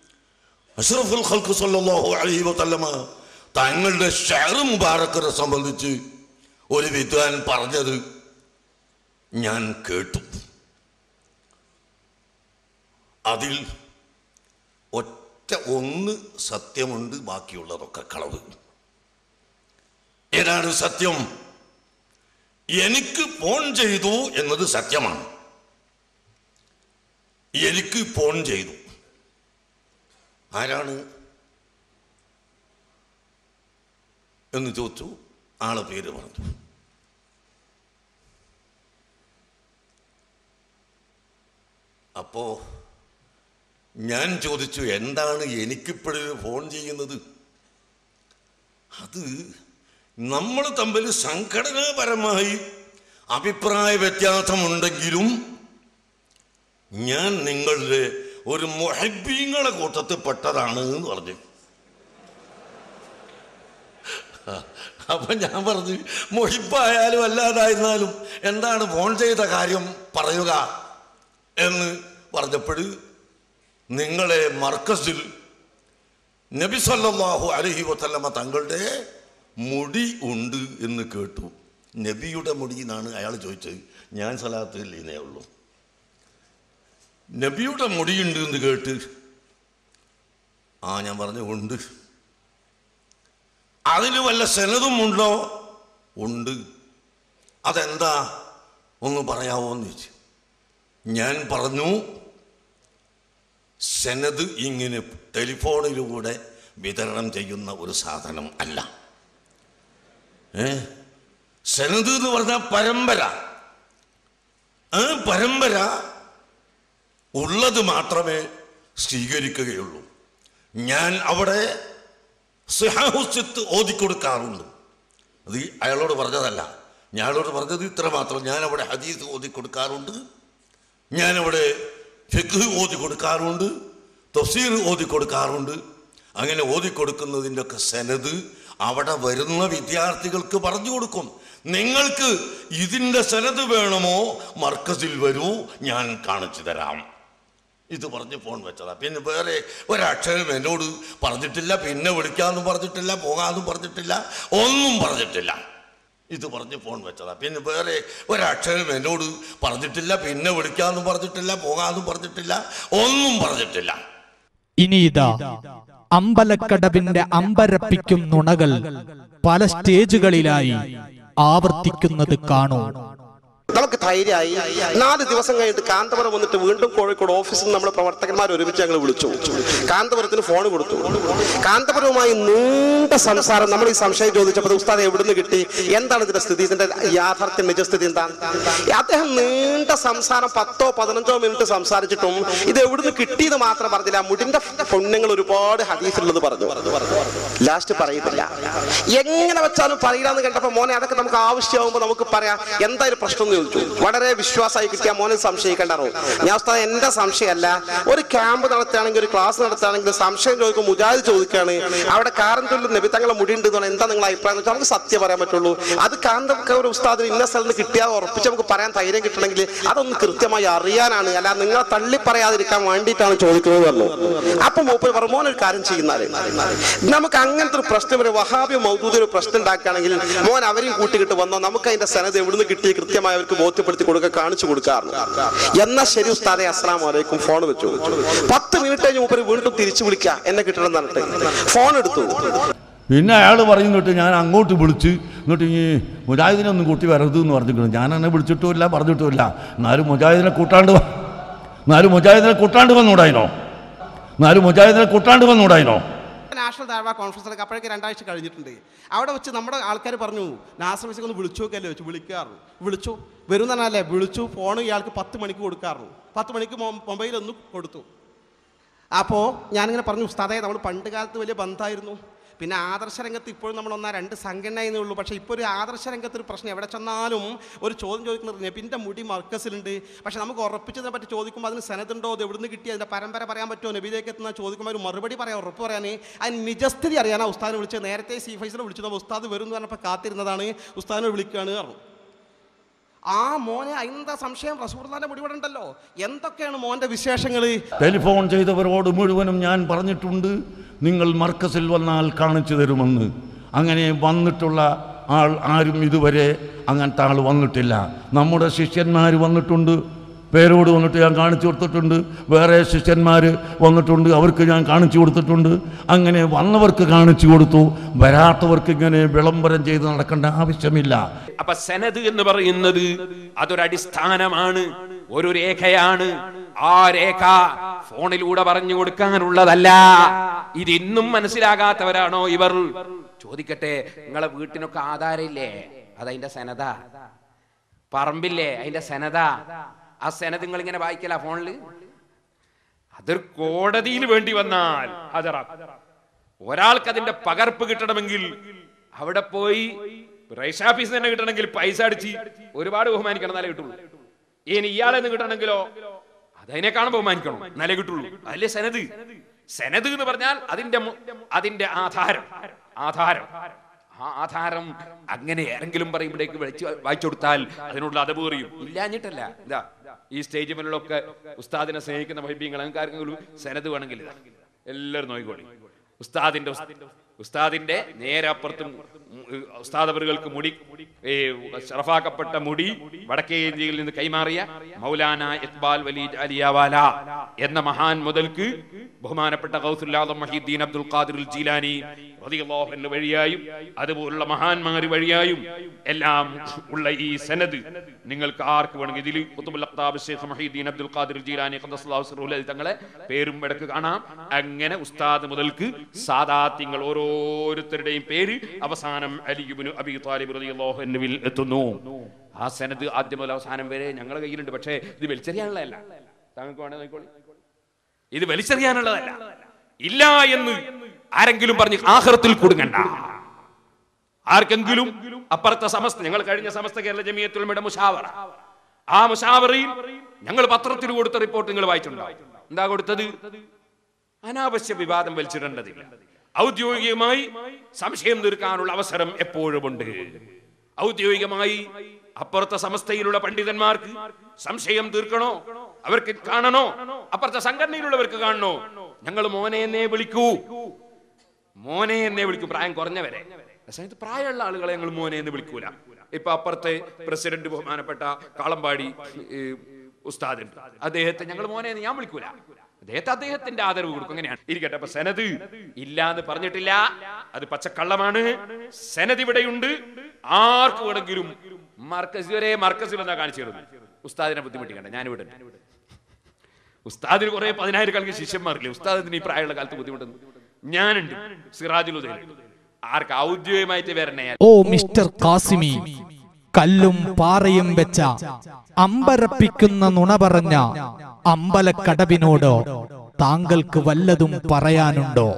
അഷ്റഫുൽ ഖൽഖ് സല്ലല്ലാഹു അലൈഹി വസല്ലമ തങ്ങളുടെ ഷഹർ മുബാറക്കറെ സംബന്ധിച്ച് ഒരു വിദ്വാൻ പറഞ്ഞത് ഞാൻ കേട്ടു അതിൽ ഒറ്റ ഒന്ന് സത്യമുണ്ട് ബാക്കിയുള്ളതൊക്കെ കളവ് ഏതാണ് സത്യം എനിക്ക് ഫോൺ ചെയ്തു എന്നത് സത്യമാണ് എനിക്ക് ഫോൺ ചെയ്തു ആരാണ് എന്ന് ചോദിച്ചു ആളെ പേര് പറഞ്ഞു അപ്പോ ഞാൻ ചോദിച്ചു എന്താണ് എനിക്കിപ്പോഴും ഫോൺ ചെയ്യുന്നത് അത് നമ്മൾ തമ്മിൽ സംഘടനാപരമായി അഭിപ്രായ വ്യത്യാസമുണ്ടെങ്കിലും ഞാൻ നിങ്ങളുടെ ഒരു മൊഹബീങ്ങളെ കൂട്ടത്തിൽ പെട്ടതാണ് എന്ന് പറഞ്ഞു അപ്പൊ ഞാൻ പറഞ്ഞു മൊഹിബായാലും അല്ലാതായിരുന്നാലും എന്താണ് ഫോൺ ചെയ്ത കാര്യം പറയുക എന്ന് പറഞ്ഞപ്പോൾ നിങ്ങളെ മർക്കസിൽ നബി സല്ലല്ലാഹു അലൈഹി വസല്ലമ തങ്ങളുടെ മുടി ഉണ്ട് എന്ന് കേട്ടു നബിയുടെ മുടി എന്നാണ് അയാൾ ചോദിച്ചത് ഞാൻ സലാത്തിൽ ഇന്നേ ഉള്ളൂ നബിയുടെ മുടിയുണ്ട് എന്ന് കേട്ട് ആ ഞാൻ പറഞ്ഞു ഉണ്ട് അതിന് വല്ല സെനതും ഉണ്ടോ ഉണ്ട് അതെന്താ ഒന്ന് പറയാവോ എന്ന് ചോദിച്ചു ഞാൻ പറഞ്ഞു സെനത് ഇങ്ങനെ ടെലിഫോണിലൂടെ വിതരണം ചെയ്യുന്ന ഒരു സാധനം അല്ല ഏ സെനത് എന്ന് പറഞ്ഞാൽ പരമ്പര ആ പരമ്പര ഉള്ളത് മാത്രമേ സ്വീകരിക്കുകയുള്ളൂ ഞാൻ അവിടെ സിഹാഹുസ്യത്ത് ഓതിക്കൊടുക്കാറുണ്ട് അത് അയാളോട് പറഞ്ഞതല്ല ഞാനോട് പറഞ്ഞത് ഇത്ര മാത്രം ഞാൻ അവിടെ ഹദീസ് ഓതിക്കൊടുക്കാറുണ്ട് ഞാനവിടെ ഫിഖ് ഓതി കൊടുക്കാറുണ്ട് തഫ്സീർ ഓതി കൊടുക്കാറുണ്ട് അങ്ങനെ ഓതി കൊടുക്കുന്നതിൻ്റെ ഒക്കെ സെനത് അവിടെ വരുന്ന വിദ്യാർത്ഥികൾക്ക് പറഞ്ഞു കൊടുക്കും നിങ്ങൾക്ക് ഇതിൻ്റെ സെനത് വേണമോ മർക്കസിൽ വരൂ ഞാൻ കാണിച്ചു തരാം ഇത് പറഞ്ഞ് ഫോൺ വെച്ചതാ പിന്നെ വേറെ ഒരക്ഷരം എന്നോട് പറഞ്ഞിട്ടില്ല പിന്നെ വിളിക്കാമെന്നും പറഞ്ഞിട്ടില്ല പോകാമെന്നും പറഞ്ഞിട്ടില്ല ഒന്നും പറഞ്ഞിട്ടില്ല ഇത് പറഞ്ഞ് ഫോൺ വെച്ചതാ പിന്നെ വേറെ ഒരക്ഷരം എന്നോട് പറഞ്ഞിട്ടില്ല പിന്നെ വിളിക്കാമെന്നും പറഞ്ഞിട്ടില്ല പോകാമെന്നും പറഞ്ഞിട്ടില്ല ഒന്നും പറഞ്ഞിട്ടില്ല ഇനി ഇതാ അമ്പലക്കടവിന്റെ അമ്പരപ്പിക്കും നുണകൾ പല സ്റ്റേജുകളിലായി ആവർത്തിക്കുന്നത് കാണൂ നമുക്ക് ധൈര്യമായി നാല് ദിവസം കഴിഞ്ഞിട്ട് കാന്തപുരം വന്നിട്ട് വീണ്ടും കോഴിക്കോട് ഓഫീസിൽ നിന്ന് നമ്മുടെ പ്രവർത്തകന്മാർ ഒരുമിച്ച് ഞങ്ങൾ വിളിച്ചു കാന്തപുരത്തിന് ഫോൺ കൊടുത്തു കാന്തപുരവുമായി നീണ്ട സംസാരം നമ്മൾ ഈ സംശയം ചോദിച്ചപ്പോൾ ഉസ്താദ് എവിടുന്ന് കിട്ടി എന്താണ് ഇതിന്റെ സ്ഥിതി ഇതിന്റെ യാഥാർത്ഥ്യം നിജസ്ഥിതി എന്താണ് അദ്ദേഹം നീണ്ട സംസാരം പത്തോ പതിനഞ്ചോ മിനിറ്റ് സംസാരിച്ചിട്ടും ഇത് എവിടുന്ന് കിട്ടിയത് മാത്രം പറഞ്ഞില്ല മുടിന്റെ പുണ്യങ്ങൾ ഒരുപാട് ഹദീസിലുള്ളത് പറഞ്ഞു ലാസ്റ്റ് പറയുന്നില്ല എങ്ങനെ വെച്ചാലും പറയില്ലാന്ന് കണ്ടപ്പോ മോനെ അതൊക്കെ നമുക്ക് ആവശ്യമാകുമ്പോൾ നമുക്ക് പറയാം എന്തായാലും പ്രശ്നം എന്ന് ചോദിച്ചു വളരെ വിശ്വാസമായി കിട്ടിയ മോനെ സംശയിക്കണ്ടാറോ ഞാൻ ഉസ്താദ് എന്റെ സംശയമല്ല ഒരു ക്യാമ്പ് നടത്തുകയാണെങ്കിൽ ഒരു ക്ലാസ് നടത്തുകയാണെങ്കിൽ സംശയം ചോദിക്കും മുജാഹിദ് ചോദിക്കുകയാണ് അവിടെ കാരന്തൊല്ലും നബി തങ്ങളെ മുടിയുണ്ട് എന്ന് പറഞ്ഞാൽ എന്താ നിങ്ങളെ അഭിപ്രായം എന്ന് വെച്ചാൽ നമുക്ക് സത്യം പറയാൻ പറ്റുള്ളൂ അത് കാന്തമൊക്കെ ഒരു ഉസ്താദിന് ഇന്ന സ്ഥലത്ത് കിട്ടിയാൽ ഉറപ്പിച്ച് നമുക്ക് പറയാൻ ധൈര്യം കിട്ടണമെങ്കിൽ അതൊന്ന് കൃത്യമായി അറിയാനാണ് അല്ല നിങ്ങളെ തള്ളി പറയാതിരിക്കാൻ വേണ്ടിയിട്ടാണ് ചോദിക്കുന്നത് പറഞ്ഞു അപ്പൊ മൂപ്പര് പറഞ്ഞു മോൻ ഒരു കാര്യം ചെയ്യുന്നാല് നമുക്ക് അങ്ങനത്തെ ഒരു പ്രശ്നം ഒരു വഹാബി മൗദൂദ് ഒരു പ്രശ്നം ഉണ്ടാക്കുകയാണെങ്കിൽ മോൻ അവരെയും കൂട്ടിക്കിട്ട് വന്നോ നമുക്ക് അതിന്റെ സനത് എവിടുന്ന് കിട്ടി കൃത്യമായി അവർക്ക് ബോധ്യപ്പെടുത്തി കൊടുക്കുക കാണിച്ചു കൊടുക്കാറുണ്ട് എന്നാ ശരി ഉസ്താദെ അസ്ലാം വലൈക്കും ഫോൺ വെച്ചു പത്ത് മിനിറ്റ് കഴിഞ്ഞ് മൂപ്പര് വീണ്ടും തിരിച്ചു വിളിക്കുക എന്നെ കിട്ടണം എന്ന് പറഞ്ഞിട്ട് ഫോൺ എടുത്തു പിന്നെ അയാൾ പറയുന്നിട്ട് ഞാൻ അങ്ങോട്ട് വിളിച്ച് എന്നിട്ട് ഈ മുജാഹിദിനെ ഒന്നും കൂട്ടി വരരുത് എന്ന് പറഞ്ഞിട്ടുണ്ട് ഞാൻ എന്നെ വിളിച്ചിട്ടുമില്ല പറഞ്ഞിട്ടുമില്ല എന്നാലും മുജാഹിദിനെ കൂട്ടാണ്ട് വ- എന്നാലും മുജാഹിദിനെ കൂട്ടാണ്ട് വന്നൂടായിനോ എന്നാലും മുജാഹിദിനെ കൂട്ടാണ്ട് വന്നൂടായിനോ നാഷണൽ ദാഴ്വ കോൺഫറൻസിലൊക്കെ അപ്പോഴേക്ക് രണ്ടാഴ്ച കഴിഞ്ഞിട്ടുണ്ട് അവിടെ വെച്ച് നമ്മുടെ ആൾക്കാർ പറഞ്ഞു നാസർ മിസിക്ക് ഒന്ന് വിളിച്ചു നോക്കല്ലേ വെച്ച് വിളിക്കാറുള്ളൂ വിളിച്ചു വരും പറഞ്ഞാലേ വിളിച്ചു ഫോൺ ഇയാൾക്ക് പത്ത് മണിക്ക് കൊടുക്കാറുള്ളൂ പത്ത് മണിക്ക് മൊ- മൊബൈൽ ഒന്ന് കൊടുത്തു അപ്പോൾ ഞാനിങ്ങനെ പറഞ്ഞു ഉസ്താദെ നമ്മൾ പണ്ട് കാലത്ത് വലിയ ബന്ധമായിരുന്നു പിന്നെ ആദർശ രംഗത്ത് ഇപ്പോഴും നമ്മൾ ഒന്നാ രണ്ട് സംഘടനയെന്നേ ഉള്ളൂ പക്ഷേ ഇപ്പോൾ ഒരു ആദർശ രംഗത്ത് ഒരു പ്രശ്നം എവിടെ ചെന്നാലും ഒരു ചോദ്യം ചോദിക്കുന്നത് നബിൻ്റെ മുടി മർക്കസിലുണ്ട് പക്ഷേ നമുക്ക് ഉറപ്പിച്ചതിനെ പറ്റി ചോദിക്കുമ്പോൾ അതിന് സനതുണ്ടോ അത് എവിടുന്ന് കിട്ടി അതിൻ്റെ പരമ്പര പറയാൻ പറ്റുമോ നബിയിലേക്ക് എത്തുന്ന ചോദിക്കുമ്പോൾ ഒരു മറുപടി പറയാം ഉറപ്പ് പറയാൻ അതിന് നിജസ്ഥിതി അറിയാനാണ് ഉസ്താദിനെ വിളിച്ചത് നേരത്തെ സി ഫൈസിനെ വിളിച്ചത് ഉസ്താദ് വരും എന്ന് പറഞ്ഞപ്പോൾ കാത്തിരുന്നതാണ് ഉസ്താദിനെ വിളിക്കുകയാണ് പറഞ്ഞു ആ മോനെ എന്താ സംശയം റസൂർദാന്റെ മുടി ഇവിടെ ഉണ്ടല്ലോ എന്തൊക്കെയാണ് മോന്റെ വിശേഷങ്ങൾ ടെലിഫോൺ ചെയ്തവരോട് മുഴുവനും ഞാൻ പറഞ്ഞിട്ടുണ്ട് നിങ്ങൾ മർക്കസിൽ വന്നാൽ കാണിച്ചു തരുമെന്ന് അങ്ങനെ വന്നിട്ടുള്ള ആൾ ആരും ഇതുവരെ അങ്ങനത്തെ ആൾ വന്നിട്ടില്ല നമ്മുടെ ശിഷ്യന്മാർ വന്നിട്ടുണ്ട് പേരോട് വന്നിട്ട് ഞാൻ കാണിച്ചു കൊടുത്തിട്ടുണ്ട് വേറെ ശിഷ്യന്മാർ വന്നിട്ടുണ്ട് അവർക്ക് ഞാൻ കാണിച്ചു കൊടുത്തിട്ടുണ്ട് അങ്ങനെ വന്നവർക്ക് കാണിച്ചു കൊടുത്തു വരാത്തവർക്ക് ഇങ്ങനെ വിളംബരം ചെയ്ത് നടക്കേണ്ട ആവശ്യമില്ല അപ്പൊ സെനത് എന്ന് പറയുന്നത് അതൊരു അടിസ്ഥാനമാണ് ഒരു രേഖയാണ് ആ രേഖ ഫോണിലൂടെ പറഞ്ഞു കൊടുക്കാനുള്ളതല്ല ഇത് ഇന്നും മനസ്സിലാകാത്തവരാണോ ഇവർ ചോദിക്കട്ടെ നിങ്ങളെ വീട്ടിനൊക്കെ ആധാരമില്ലേ അതതിന്റെ സെനത പറമ്പില്ലേ അതിന്റെ സെനത ആ സെനത് നിങ്ങൾ ഇങ്ങനെ വായിക്കല ഫോണില് അതൊരു കോടതിയിൽ വേണ്ടി വന്നാൽ ഹാജരാക്കും ഒരാൾക്ക് അതിന്റെ പകർപ്പ് കിട്ടണമെങ്കിൽ അവിടെ പോയി റേഷൻ ഓഫീസിൽ തന്നെ കിട്ടണമെങ്കിൽ പൈസ അടിച്ച് ഒരുപാട് ബഹുമാനിക്കണം എന്നാലേ കിട്ടുള്ളൂ ഇനി ഇയാളെ നിന്ന് കിട്ടണമെങ്കിലോ അതിനെ കാണുമ്പോൾ ബഹുമാനിക്കണം എന്നാലേ കിട്ടുള്ളൂ അതല്ലേ സെനത് സെനത് എന്ന് പറഞ്ഞാൽ അതിന്റെ മു- അതിന്റെ ആധാരം ആധാരം ആ ആധാരം അങ്ങനെ ആരെങ്കിലും പറയുമ്പോഴേക്ക് വിളിച്ച് വായിച്ചു കൊടുത്താൽ അതിനുള്ള അതവ് പറയും ഇല്ലാഞ്ഞിട്ടല്ല ഇതാ ഈ സ്റ്റേജ് മുന്നിലൊക്കെ ഉസ്താദിനെ സ്നേഹിക്കുന്ന വൈബ്യങ്ങൾ ആർക്കെങ്കിലും സെനത് വേണമെങ്കിൽ ഇതാ എല്ലാവരും നോക്കിക്കോളി ഉസ്താദിന്റെ ഉസ്- ഉസ്താദിന്റെ നേരെ അപ്പുറത്തും ഉസ്താദവറുകൾക്ക് മുടി ഏ, ഷറഫാക്കപ്പെട്ട മുടി വടക്കേ ഇന്ത്യയിൽ നിന്ന് കൈമാറിയ മൗലാന ഇക്ബാൽ വലീദ് അലിയാവാല എന്ന മഹാൻ മുതൽക്ക് ബഹുമാനപ്പെട്ട ഗൗസുല്ലാദം മഹീദ്ദീൻ അബ്ദുൽ ഖാദിർ ജീലാനി റളിയല്ലാഹു അൻഹു വഴിയായും അതുപോലുള്ള മഹാന്മാർ വഴിയായും എല്ലാം ഉള്ള ഈ സനദ് നിങ്ങൾക്ക് ആർക്ക് വേണമെങ്കിൽ ഇതിൽ Qutbul Aqtab Shaikh Muhyiddin Abdul Qadir Jilani ഖദ്ദസല്ലാഹു സിർറുൽ അലി തങ്ങളെ പേരും ഇടക്ക് കാണാം അങ്ങനെ ഉസ്താദ് മുതൽക്ക് സാദാത്യങ്ങൾ ഓരോരുത്തരുടെയും പേര് അവസാനം അലിയുബിനു അബി താലിബ് റളിയല്ലാഹു അൻഹുവിൽ എത്തുന്നു ആ സനദ് ആദ്യം മുതൽ അവസാനം വരെ ഞങ്ങളുടെ കയ്യിലുണ്ട് പക്ഷേ ഇത് വലിച്ചെറിയാനുള്ളതല്ല താങ്കൾക്ക് വേണേ നോക്കിക്കോളി ഇത് വലിച്ചെറിയാനുള്ളതല്ല ഇല്ല എന്ന് ആരെങ്കിലും പറഞ്ഞ് ആഹ്റത്തിൽ കുടുങ്ങണ്ട ആർക്കെങ്കിലും അപ്പുറത്തെ സമസ്ത ഞങ്ങൾ കഴിഞ്ഞ സമസ്ത കേരള ജമിയത്തുൽമയുടെ മുഷാവറ ആ മുഷാവറയിൽ ഞങ്ങൾ പത്രത്തിൽ കൊടുത്ത റിപ്പോർട്ട് നിങ്ങൾ വായിച്ചിട്ടുണ്ടോ എന്താ കൊടുത്തത് അനാവശ്യ വിവാദം വലിച്ചിടേണ്ടതില്ല ഔദ്യോഗികമായി സംശയം തീർക്കാനുള്ള അവസരം എപ്പോഴുമുണ്ട് ഔദ്യോഗികമായി അപ്പുറത്തെ സമസ്തയിലുള്ള പണ്ഡിതന്മാർക്ക് സംശയം തീർക്കണോ അവർക്ക് കാണണോ അപ്പുറത്തെ സംഘടനയിലുള്ളവർക്ക് കാണണോ ഞങ്ങൾ മോനെ എന്നേ വിളിക്കൂ മോനെ എന്നേ വിളിക്കും പ്രായം കുറഞ്ഞവരെ സമയത്ത് പ്രായമുള്ള ആളുകളെ ഞങ്ങൾ മോനെ എന്ന് വിളിക്കൂല ഇപ്പൊ അപ്പുറത്തെ പ്രസിഡന്റ് ബഹുമാനപ്പെട്ട കാളമ്പാടി ഈ, ഉസ്താദുണ്ട് അദ്ദേഹത്തെ ഞങ്ങൾ മോനെ എന്ന് ഞാൻ വിളിക്കൂല അദ്ദേഹത്തെ അദ്ദേഹത്തിന്റെ ആദരവ് കൊടുക്കും അങ്ങനെയാണ് ഇരിക്കട്ടെ അപ്പൊ സെനത് ഇല്ല എന്ന് പറഞ്ഞിട്ടില്ല അത് പച്ചക്കള്ളമാണ് സെനത് ഇവിടെയുണ്ട് ആർക്ക് വേണമെങ്കിലും മർക്കസ് വരെ മർക്കസിൽ എന്താ കാണിച്ചു തരുന്നു ഉസ്താദിനെ ബുദ്ധിമുട്ടിക്കണ്ട ഞാൻ ഇവിടെ ഉണ്ട്. ഉസ്താദിന് കുറെ പതിനായിരക്കണക്കിന് ശിഷ്യന്മാരില്ലേ ഉസ്താദിന് ഈ പ്രായമുള്ള കാലത്ത് ബുദ്ധിമുട്ടുന്നു ഞാനുണ്ട് സിറാജുൽ ഉദയൻ ആർക്ക് ഔദ്യോഗികമായിട്ട് വരണേ ഓ മിസ്റ്റർ കാസിമി കല്ലും പാറയും വെച്ച അമ്പരപ്പിക്കുന്ന നുണ പറഞ്ഞ അമ്പലക്കടവിനോട് താങ്കൾക്ക് വല്ലതും പറയാനുണ്ടോ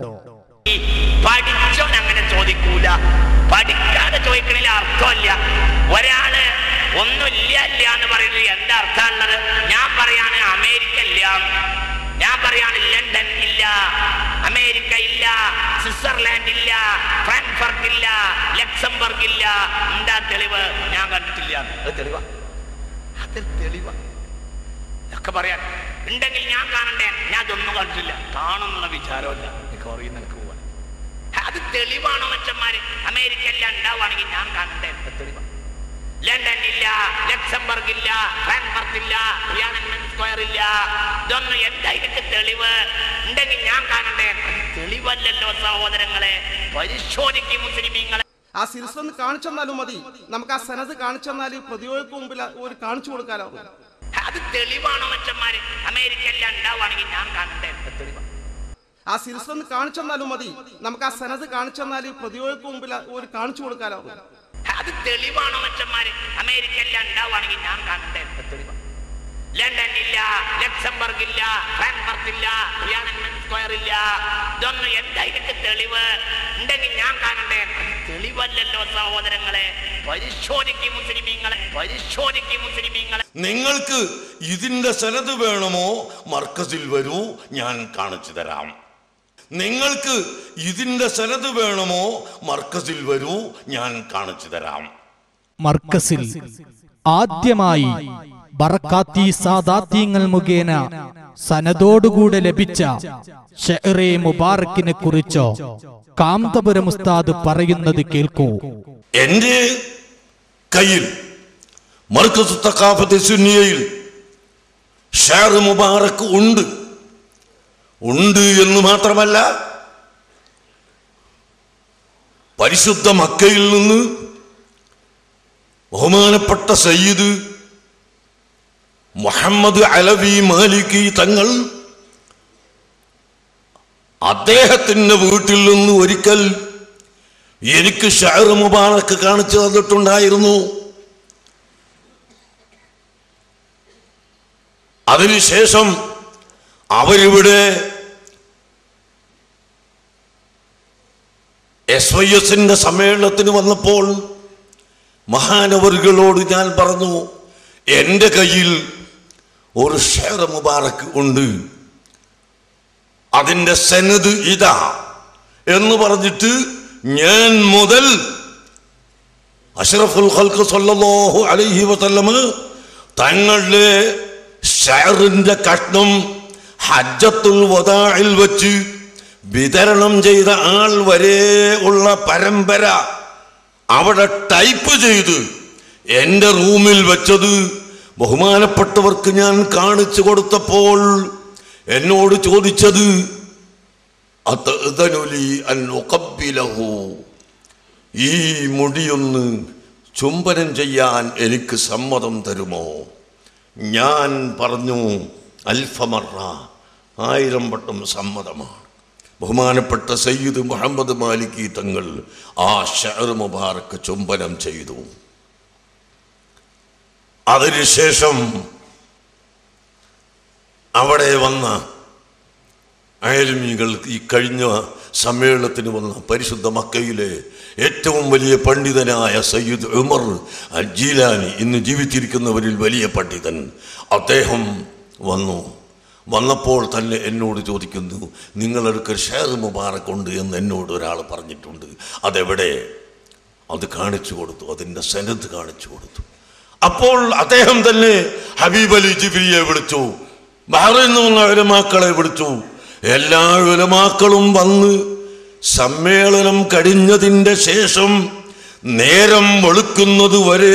പഠിച്ചോൻ അങ്ങനെ ചോദിക്കൂല പഠിക്കാതെ ചോദിക്കണില്ല അർത്ഥമില്ല ഒരാള് ഒന്നുമില്ല ഇല്ല എന്ന് പറയുന്നത് എന്താ അർത്ഥമുള്ളത് ഞാൻ പറയാണ് അമേരിക്ക ഇല്ല ഞാൻ പറയാണ് ലണ്ടൻ ഇല്ല അമേരിക്ക ഇല്ല സ്വിറ്റ്സർലാൻഡ് ഇല്ല ഫ്രാങ്ക്ഫർട്ട് ഇല്ല ലക്സംബർഗ് ഇല്ല എന്താ തെളിവ് ഞാൻ കണ്ടിട്ടില്ല അത് തെളിവാ അത് തെളിവാ ഒക്കെ പറയാൻ ഉണ്ടെങ്കിൽ ഞാൻ കാണണ്ടേ ഞാൻ അതൊന്നും കണ്ടിട്ടില്ല കാണുന്നുള്ള വിചാരമല്ല മിക്കവാറും നിനക്ക് പോവാൻ അത് തെളിവാണോ മച്ചന്മാര് അമേരിക്ക എല്ലാം ഉണ്ടാവുകയാണെങ്കിൽ ഞാൻ കാണണ്ടേ അത് തെളിവാ ലണ്ടൻ ഇല്ല ലക്സംബർഗ് ഇല്ല ഫ്രാങ്ക്ഫർട്ട് ഇല്ല റിയാനൻ സ്ക്വയർ ഇല്ല ഇതൊന്നും എന്താ ഇതിന്റെ തെളിവ് ഉണ്ടെങ്കിൽ ഞാൻ കാണണ്ടേ അത് തെളിവല്ലല്ലോ സഹോദരങ്ങളെ പരിശോധിക്കും മുസ്ലിമീങ്ങളെ ആ സിൽസ് ഒന്ന് കാണിച്ചെന്നാലും മതി നമുക്ക് ആ സനത് കാണിച്ചെന്നാൽ പ്രതിയോഗക്ക് മുമ്പിൽ ഒരു കാണിച്ചു കൊടുക്കാലോ അത് തെളിവാണോ മച്ചന്മാര് അമേരിക്ക എല്ലാം ഉണ്ടാവുകയാണെങ്കിൽ ഞാൻ കാണണ്ടേ അത് തെളിവാ ആ സിൽസ് ഒന്ന് കാണിച്ചെന്നാലും മതി നമുക്ക് ആ സനത് കാണിച്ചെന്നാൽ പ്രതിയോഗക്ക് മുമ്പിൽ ഒരു കാണിച്ചു കൊടുക്കാലോ അത് തെളിവാണോ മച്ചന്മാര് അമേരിക്ക എല്ലാം ഉണ്ടാവുകയാണെങ്കിൽ ഞാൻ കാണണ്ടേ അത് തെളിവാ ലണ്ടൻ ഇല്ല ലക്സംബർഗ് ഇല്ല ഫ്രാങ്ക്ഫർട്ട് ഇല്ല റിയാനൻ സ്ക്വയർ ഇല്ല ഇതൊന്നും എന്താ ഇതിന്റെ തെളിവ് ഉണ്ടെങ്കിൽ ഞാൻ കാണണ്ടേ അത് തെളിവല്ലല്ലോ സഹോദരങ്ങളെ പരിശോധിക്കും മുസ്ലിമീങ്ങളെ പരിശോധിക്കും മുസ്ലിമീങ്ങളെ നിങ്ങൾക്ക് ഇതിന്റെ സനത് വേണമോ മർക്കസിൽ വരൂ ഞാൻ കാണിച്ചു തരാം നിങ്ങൾക്ക് ഇതിന്റെ സനത് വേണമോ മർക്കസിൽ വരൂ ഞാൻ കാണിച്ചു തരാം മർക്കസിൽ ആദ്യമായി ബറക്കാത്തി സാദാത്യങ്ങൾ മുഖേന സനദോടുകൂടെ ലഭിച്ച ഷെഹറെ മുബാറക്കിനെ കുറിച്ചോ കാന്തപുരം ഉസ്താദ് പറയുന്നത് കേൾക്കൂ എൻ്റെ കയ്യിൽ മർക്കസ് തക്കാഫത്തെ സുന്നിയയിൽ ഷാർ മുബാറക്ക് ഉണ്ട് ഉണ്ട് എന്ന് മാത്രമല്ല പരിശുദ്ധ മക്കയിൽ നിന്ന് ബഹുമാനപ്പെട്ട സയ്യിദ് മുഹമ്മദ് അലവി മാലിക്കി തങ്ങൾ അദ്ദേഹത്തിന്റെ വീട്ടിൽ നിന്ന് ഒരിക്കൽ എനിക്ക് ഷാർ മുബാറക്ക് കാണിച്ചു തന്നിട്ടുണ്ടായിരുന്നു അതിനുശേഷം അവരിവിടെ എസ് വൈ എസിന്റെ സമ്മേളനത്തിന് വന്നപ്പോൾ മഹാനവറുകളോട് ഞാൻ പറഞ്ഞു എൻ്റെ കയ്യിൽ ഒരു ഷെയർ മുബാറക്ക് ഉണ്ട് അതിൻ്റെ സെനത് ഇതാ എന്ന് പറഞ്ഞിട്ട് ഞാൻ മുതൽ അഷ്റഫുൽ ഖൽക്ക് സല്ലല്ലാഹു അലൈഹി വസല്ലമ തങ്ങളുടെ ഷെയറിന്റെ കഷ്ണം ഹജ്ജത്തുൽ വദാഇൽ വെച്ച് വിതരണം ചെയ്ത ആൾ വരെ ഉള്ള പരമ്പര അവിടെ ടൈപ്പ് ചെയ്ത് എൻ്റെ റൂമിൽ വെച്ചത് ബഹുമാനപ്പെട്ടവർക്ക് ഞാൻ കാണിച്ചു കൊടുത്തപ്പോൾ എന്നോട് ചോദിച്ചത് "അതഅ്ദനുലി അൻ ഉഖബ്ബിലഹു?" ഈ മുടിയൊന്ന് ചുംബനം ചെയ്യാൻ എനിക്ക് സമ്മതം തരുമോ ഞാൻ പറഞ്ഞു അൽഫമറ ആയിരം വട്ടം സമ്മതമാണ് ബഹുമാനപ്പെട്ട സയ്യിദ് മുഹമ്മദ് മാലിക്കി തങ്ങൾ ആ ഷഹർ മുബാറക്ക് ചുംബനം ചെയ്തു അതിനുശേഷം അവിടെ വന്ന അയൽമികൾ ഈ കഴിഞ്ഞ സമ്മേളനത്തിന് വന്ന പരിശുദ്ധ മക്കയിലെ ഏറ്റവും വലിയ പണ്ഡിതനായ സയ്യിദ് ഉമർ അൽ ജീലാനി ഇന്ന് ജീവിച്ചിരിക്കുന്നവരിൽ വലിയ പണ്ഡിതൻ അദ്ദേഹം വന്നു വന്നപ്പോൾ തന്നെ എന്നോട് ചോദിക്കുന്നു നിങ്ങളെടുക്കൽ ഷേർ മുബാറക് ഉണ്ട് എന്ന് എന്നോട് ഒരാൾ പറഞ്ഞിട്ടുണ്ട് അതെവിടെ അത് കാണിച്ചു കൊടുത്തു അതിൻ്റെ സെനത് കാണിച്ചു കൊടുത്തു അപ്പോൾ അദ്ദേഹം തന്നെ ഹബീബ് അലി ജിബിരിയെ വിളിച്ചു ബഹ്റൈനിൽ നിന്ന് വന്ന ഉലമാക്കളെ വിളിച്ചു എല്ലാ ഉലമാക്കളും വന്ന് സമ്മേളനം കഴിഞ്ഞതിൻ്റെ ശേഷം നേരം വെളുക്കുന്നത് വരെ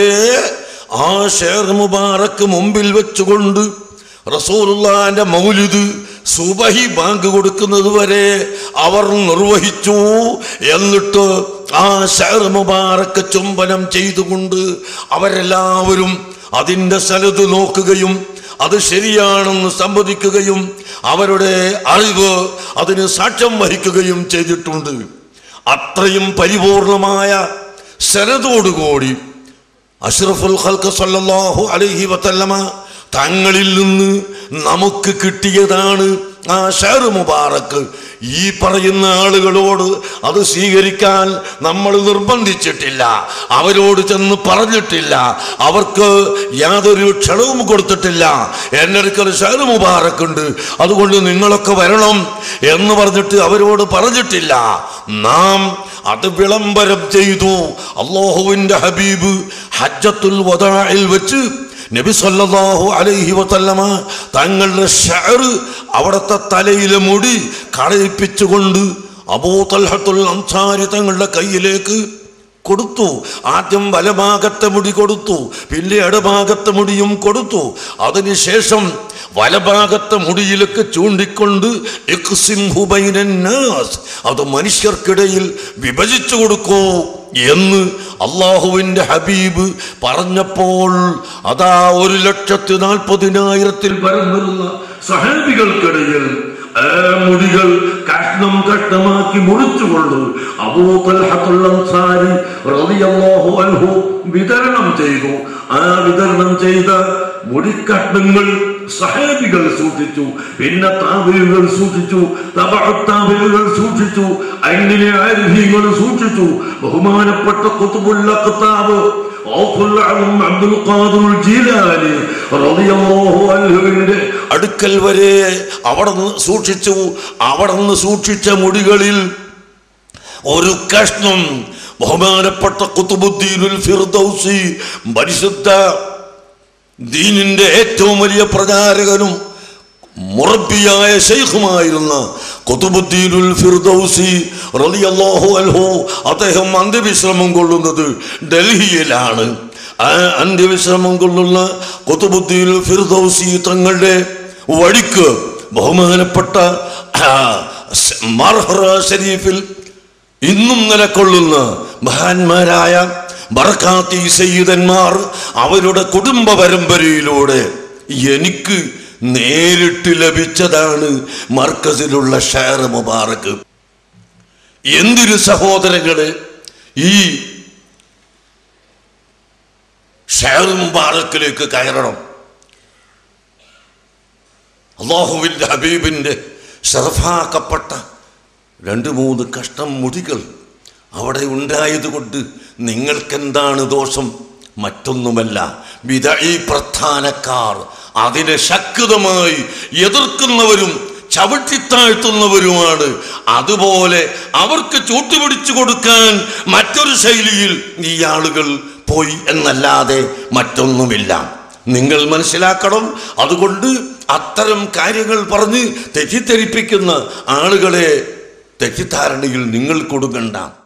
ആ ഷേർ മുബാറക്ക് മുമ്പിൽ വെച്ചുകൊണ്ട് റസൂലുള്ളാന്റെ മൗലിദ് സുബഹി ബാങ്ക് കൊടുക്കുന്നത് വരെ അവർ നിർവഹിച്ചു എന്നിട്ട് ആ ഷഹർ മുബാറക്ക് ചുംബനം ചെയ്തുകൊണ്ട് അവരെല്ലാവരും അതിൻ്റെ സ്ഥലത്ത് നോക്കുകയും അത് ശരിയാണെന്ന് സമ്മതിക്കുകയും അവരുടെ അറിവ് അതിന് സാക്ഷ്യം വഹിക്കുകയും ചെയ്തിട്ടുണ്ട് അത്രയും പരിപൂർണമായ ശരതോടുകൂടി അഷ്റഫുൽ ഖൽക്ക് സല്ലല്ലാഹു അലൈഹി വസല്ലമ തങ്ങളിൽ നിന്ന് നമുക്ക് കിട്ടിയതാണ് ആ ഷെയർ മുബാറക്ക് ഈ പറയുന്ന ആളുകളോട് അത് സ്വീകരിക്കാൻ നമ്മൾ നിർബന്ധിച്ചിട്ടില്ല അവരോട് ചെന്ന് പറഞ്ഞിട്ടില്ല അവർക്ക് യാതൊരു ക്ഷണവും കൊടുത്തിട്ടില്ല എൻ്റെ അടുക്കൽ ഷെയർ മുബാറക്കുണ്ട് അതുകൊണ്ട് നിങ്ങളൊക്കെ വരണം എന്ന് പറഞ്ഞിട്ട് അവരോട് പറഞ്ഞിട്ടില്ല നാം അത് വിളംബരം ചെയ്തു അള്ളാഹുവിൻ്റെ ഹബീബ് ഹജ്ജത്തുൽ വദാഇൽ വെച്ച് നബി സല്ലല്ലാഹു അലൈഹി വസല്ലമ തങ്ങളുടെ ഷഅർ അവിടുത്തെ തലയിലെ മുടി കളയിപ്പിച്ചുകൊണ്ട് അബൂ തൽഹത്തുൽ അൻസാരി തങ്ങളുടെ കയ്യിലേക്ക് കൊടുത്തു ആദ്യം വലഭാഗത്തെ മുടി കൊടുത്തു പിന്നെ ഇടഭാഗത്തെ മുടിയും കൊടുത്തു അതിനുശേഷം വലഭാഗത്തെ മുടിയിലേക്ക് ചൂണ്ടിക്കൊണ്ട് ഇഖ്സിംഹു ബൈനന്നാസ് അത് മനുഷ്യർക്കിടയിൽ വിഭജിച്ചു കൊടുക്കൂ എന്ന് അള്ളാഹുവിന്റെ ഹബീബ് പറഞ്ഞപ്പോൾ അതാ ഒരു ലക്ഷത്തി നാൽപ്പതിനായിരത്തിൽ പരം വരുന്ന സഹാബികൾക്കിടയിൽ ആ മുടികൾ കഷ്ണം കഷ്ണമാക്കി മുറിച്ചുകൊണ്ട് അബൂതൽഹത്തുള്ളൻസാരി റളിയല്ലാഹു അൻഹു വിതരണം ചെയ്തു ആ വിതരണം ചെയ്ത മുടിക്കഷ്ണങ്ങൾ സഹാബികൾ സൂക്ഷിച്ചു പിന്നെ താബിലുകൾ സൂക്ഷിച്ചു തബഅത്താബിലുകൾ സൂക്ഷിച്ചു അങ്ങനെ ആരിഫീങ്ങൾ സൂക്ഷിച്ചു ബഹുമാനപ്പെട്ട ഖുത്ബുൽ അഖ്താബ് ഔഫുൽ അഅ്ലം അബ്ദുൽ ഖാദിർ ജീലാനി റളിയല്ലാഹു അൻഹുവിന്റെ അടുക്കൽ വരെ അവിടെ നിന്ന് സൂക്ഷിച്ചു അവിടെ നിന്ന് സൂക്ഷിച്ച മുടികളിൽ ഒരു കഷ്ണം ബഹുമാനപ്പെട്ട കുത്തുബുദ്ദീനുൽ ഫിർദൗസി പരിശുദ്ധ ദീനിന്റെ ഏറ്റവും വലിയ പ്രചാരകനും മുറബിയായ ശൈഖുമായിരുന്ന കുത്തുബുദ്ദീനുൽ ഫിർദൗസി റളിയല്ലാഹു അൻഹു അദ്ദേഹം അന്ത്യവിശ്രമം കൊള്ളുന്നത് ഡൽഹിയിലാണ് ആ അന്ത്യവിശ്രമം കൊള്ളുന്ന കൊത്തുബുദ്ധിയിൽ ഫിർദൗസി തങ്ങളുടെ വഴിക്ക് ബഹുമാനപ്പെട്ട ആ, സ് മർഹറ ഷരീഫിൽ ഇന്നും നിലകൊള്ളുന്ന മഹാന്മാരായ ബർക്കാത്തി സയ്യിദന്മാർ അവരുടെ കുടുംബ പരമ്പരയിലൂടെ എനിക്ക് നേരിട്ട് ലഭിച്ചതാണ് മർക്കസിലുള്ള ഷെയർ മുബാറക്ക് എന്തൊരു സഹോദരങ്ങള് ഈ ഷെയർ മുബാറക്കിലേക്ക് കയറണം അള്ളാഹുവിൻ്റെ ഹബീബിൻ്റെ ഷറഫാക്കപ്പെട്ട രണ്ട് മൂന്ന് കഷ്ടം മുടികൾ അവിടെ ഉണ്ടായതുകൊണ്ട് നിങ്ങൾക്കെന്താണ് ദോഷം മറ്റൊന്നുമല്ല വിദഈ പ്രസ്ഥാനക്കാർ അതിനെ ശക്തമായി എതിർക്കുന്നവരും ചവിട്ടിത്താഴ്ത്തുന്നവരുമാണ് അതുപോലെ അവർക്ക് ചൂട്ടുപിടിച്ചു കൊടുക്കാൻ മറ്റൊരു ശൈലിയിൽ ഈ ആളുകൾ പോയി എന്നല്ലാതെ മറ്റൊന്നുമില്ല നിങ്ങൾ മനസ്സിലാക്കണം അതുകൊണ്ട് അത്തരം കാര്യങ്ങൾ പറഞ്ഞ് തെറ്റിദ്ധരിപ്പിക്കുന്ന ആളുകളെ തെറ്റിദ്ധാരണയിൽ നിങ്ങൾ കൊടുക്കണ്ട